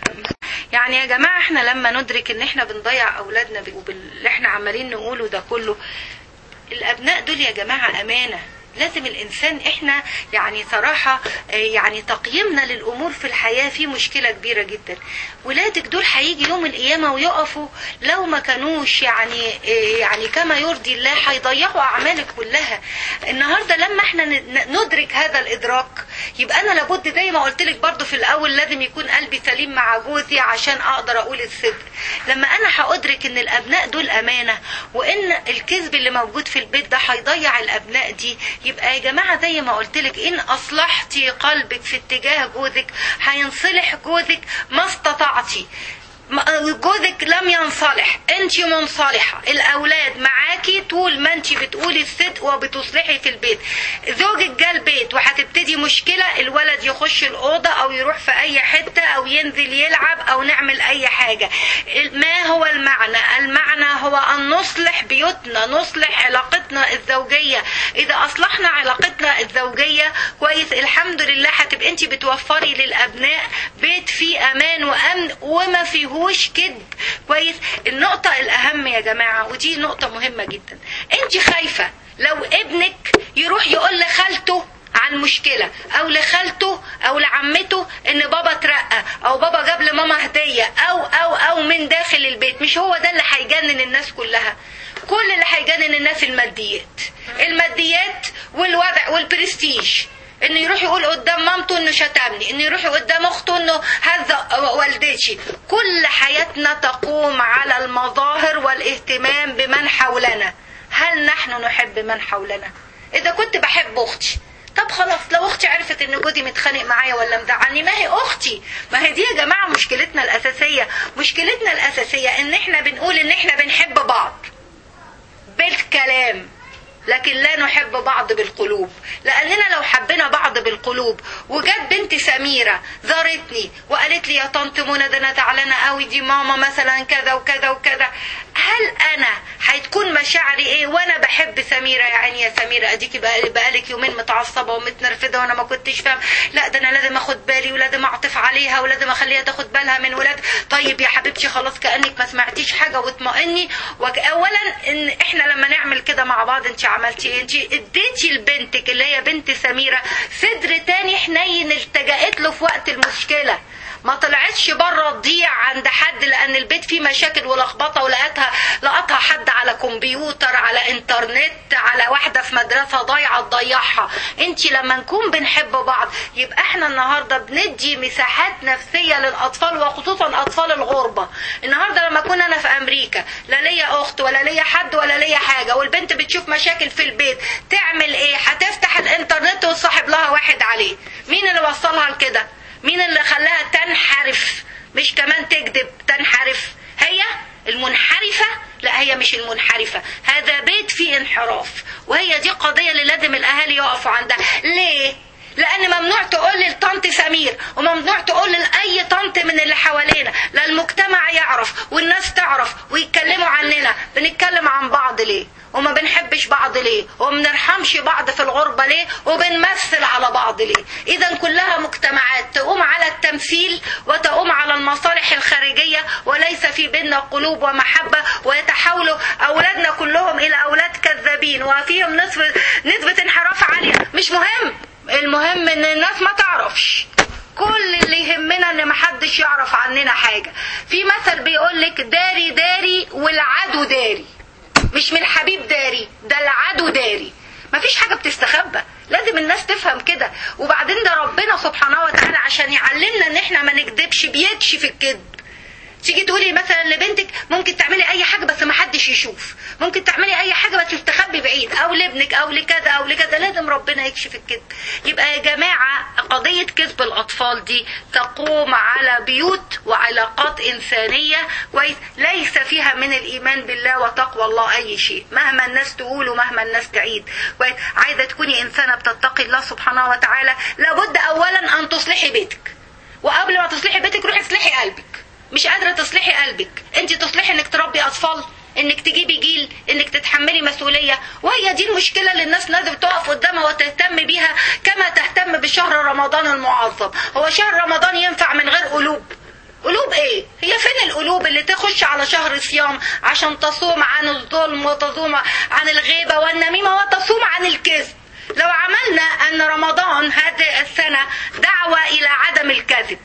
يعني يا جماعة احنا لما ندرك ان احنا بنضيع اولادنا وباللي احنا عمالين نقوله ده كله الابناء دول يا جماعة امانة لازم الانسان احنا يعني صراحة آه، يعني تقييمنا للامور في الحياة في مشكلة كبيرة جدا ولادك دول هيجي يوم القيامة ويقفوا لو ما كانوش يعني آه، يعني كما يرضي الله هيضيعوا اعمالك كلها النهاردة لما احنا ن- ندرك هذا الادراك يبقى انا لابد زي ما قلت لك برضو في الاول لازم يكون قلبي سليم مع جوزي عشان اقدر اقول الصدق لما انا هادرك ان الابناء دول امانه وان الكذب اللي موجود في البيت ده هيضيع الابناء دي يبقى يا جماعه زي ما قلت لك ان اصلحتي قلبك في اتجاه جوزك هينصلح جوزك ما استطعتي م- جوزك لم ينصلح انت منصلحه الاولاد معاكي طول ما انت بتقولي الصدق وبتصلحي في البيت زوجك جه البيت وهتبتدي مشكله الولد يخش الاوضه او يروح في اي حته او ينزل يلعب او نعمل اي حاجه ما هو المعنى المعنى هو ان نصلح بيوتنا نصلح علاقتنا الزوجيه اذا اصلحنا علاقتنا الزوجيه كويس الحمد لله هتبقى انت بتوفري للابناء بيت فيه امان وامن وما فيهوش كذب كويس النقطه الاهم يا جماعه ودي نقطه مهمه جدا انت خايفه لو ابنك يروح يقول لخالته عن مشكلة او لخالته او لعمته ان بابا اترقى او بابا جاب لماما هدية او او او من داخل البيت مش هو ده اللي هيجنن الناس كلها كل اللي هيجنن الناس الماديات الماديات والوضع والبرستيج انه يروح يقول قدام مامته انه شتمني انه يروح قدام اخته انه هذا والدتي كل حياتنا تقوم على المظاهر والاهتمام بمن حولنا هل نحن نحب من حولنا اذا كنت بحب اختي طب خلاص لو اختي عرفت ان جوزي متخانق معايا ولا مزعلني ما هي اختي ما هي دي يا جماعه مشكلتنا الاساسيه مشكلتنا الاساسيه ان احنا بنقول ان احنا بنحب بعض بالكلام لكن لا نحب بعض بالقلوب لاننا لو حبينا بعض بالقلوب وجت بنت سميره زارتني وقالت لي يا طنط منى ده انا زعلانه قوي دي ماما مثلا كذا وكذا وكذا هل انا هتكون مشاعري ايه وانا بحب بحب سميره يا عيني يا سميره اديكي بقى- بقالك يومين متعصبه ومتنرفزه وانا ما كنتش فاهم لا ده انا لازم اخد بالي ولازم اعطف عليها ولازم اخليها تاخد بالها من ولاد طيب يا حبيبتي خلاص كانك ما سمعتيش حاجه واطمئني وك- اولا ان احنا لما نعمل كده مع بعض انت عملتي ايه انت اديتي لبنتك اللي هي بنت سميره صدر تاني حنين التجأت له في وقت المشكله ما طلعتش بره تضيع عند حد لان البيت فيه مشاكل ولخبطه ولقتها لقطها حد على كمبيوتر على انترنت على واحده في مدرسه ضايعه تضيعها انت لما نكون بنحب بعض يبقى احنا النهارده بندي مساحات نفسيه للاطفال وخصوصا اطفال الغربه النهارده لما اكون انا في امريكا لا ليا اخت ولا ليا حد ولا ليا حاجه والبنت بتشوف مشاكل في البيت تعمل ايه هتفتح الانترنت وتصاحب لها واحد عليه مين اللي وصلها لكده مين اللي خلاها تنحرف مش كمان تكذب تنحرف هي المنحرفة لا هي مش المنحرفة هذا بيت فيه انحراف وهي دي قضية اللي لازم الأهالي يقفوا عندها ليه؟ لأن ممنوع تقول لطنط سمير وممنوع تقول لأي طنط من اللي حوالينا لا المجتمع يعرف والناس تعرف ويتكلموا عننا بنتكلم عن بعض ليه؟ وما بنحبش بعض ليه وما بنرحمش بعض في الغربة ليه وبنمثل على بعض ليه إذا كلها مجتمعات تقوم على التمثيل وتقوم على المصالح الخارجية وليس في بيننا قلوب ومحبة ويتحولوا أولادنا كلهم إلى أولاد كذابين وفيهم نسبة, نسبة انحراف عالية مش مهم المهم ان الناس ما تعرفش كل اللي يهمنا ان محدش يعرف عننا حاجة في مثل بيقول لك داري داري والعدو داري مش من الحبيب داري ده العدو داري مفيش حاجة بتستخبى لازم الناس تفهم كده وبعدين ده ربنا سبحانه وتعالى عشان يعلمنا ان احنا ما نكذبش بيكشف الكذب تيجي تقولي مثلا لبنتك ممكن تعملي اي حاجه بس ما حدش يشوف ممكن تعملي اي حاجه بس تستخبي بعيد او لابنك او لكذا او لكذا لازم ربنا يكشف الكذب يبقى يا جماعه قضيه كذب الاطفال دي تقوم على بيوت وعلاقات انسانيه كويس ليس فيها من الايمان بالله وتقوى الله اي شيء مهما الناس تقول ومهما الناس تعيد كويس عايزه تكوني انسانه بتتقي الله سبحانه وتعالى لابد اولا ان تصلحي بيتك وقبل ما تصلحي بيتك روحي اصلحي قلبك مش قادرة تصلحي قلبك انت تصلحي انك تربي اطفال انك تجيبي جيل انك تتحملي مسؤولية وهي دي المشكلة اللي الناس لازم تقف قدامها وتهتم بيها كما تهتم بشهر رمضان المعظم هو شهر رمضان ينفع من غير قلوب قلوب ايه هي فين القلوب اللي تخش على شهر صيام عشان تصوم عن الظلم وتصوم عن الغيبة والنميمة وتصوم عن الكذب لو عملنا ان رمضان هذه السنة دعوة الى عدم الكذب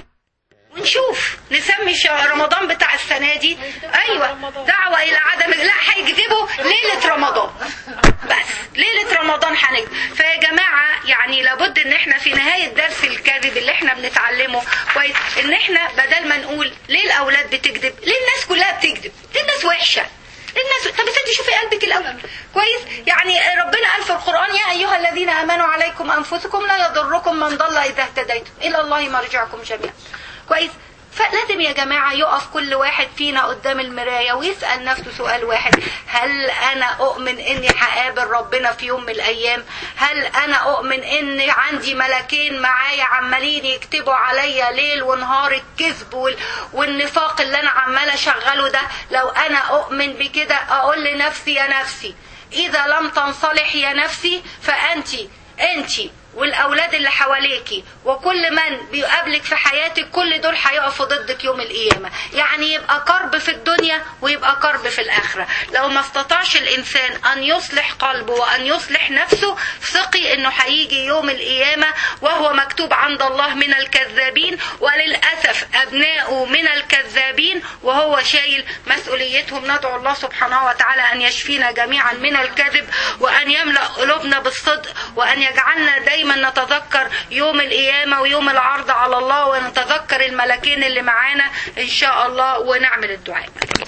ونشوف نسمي شهر رمضان بتاع السنة دي ايوه دعوة الى عدم لا هيكذبوا ليلة رمضان بس ليلة رمضان هنكذب فيا جماعة يعني لابد ان احنا في نهاية درس الكذب اللي احنا بنتعلمه كويس ان احنا بدل ما نقول ليه الاولاد بتكذب ليه الناس كلها بتكذب ليه الناس وحشة الناس طب انت شوفي قلبك الاول كويس يعني ربنا قال في القران يا ايها الذين امنوا عليكم انفسكم لا يضركم من ضل اذا اهتديتم الى الله مرجعكم جميعا كويس فلازم يا جماعة يقف كل واحد فينا قدام المراية ويسأل نفسه سؤال واحد هل أنا أؤمن إني هقابل ربنا في يوم من الأيام هل أنا أؤمن إن عندي ملكين معايا عمالين يكتبوا عليا ليل ونهار الكذب وال... والنفاق اللي أنا عمالة أشغله ده لو أنا أؤمن بكده أقول لنفسي يا نفسي إذا لم تنصلح يا نفسي فأنت أنت والاولاد اللي حواليكي وكل من بيقابلك في حياتك كل دول هيقفوا ضدك يوم القيامه يعني يبقى كرب في الدنيا ويبقى كرب في الاخره لو ما استطاعش الانسان ان يصلح قلبه وان يصلح نفسه ثقي انه هيجي يوم القيامه وهو مكتوب عند الله من الكذابين وللاسف ابنائه من الكذابين وهو شايل مسؤوليتهم ندعو الله سبحانه وتعالى ان يشفينا جميعا من الكذب وان يملا قلوبنا بالصدق وان يجعلنا دايما نتذكر يوم القيامة ويوم العرض على الله ونتذكر الملكين اللي معانا إن شاء الله ونعمل الدعاء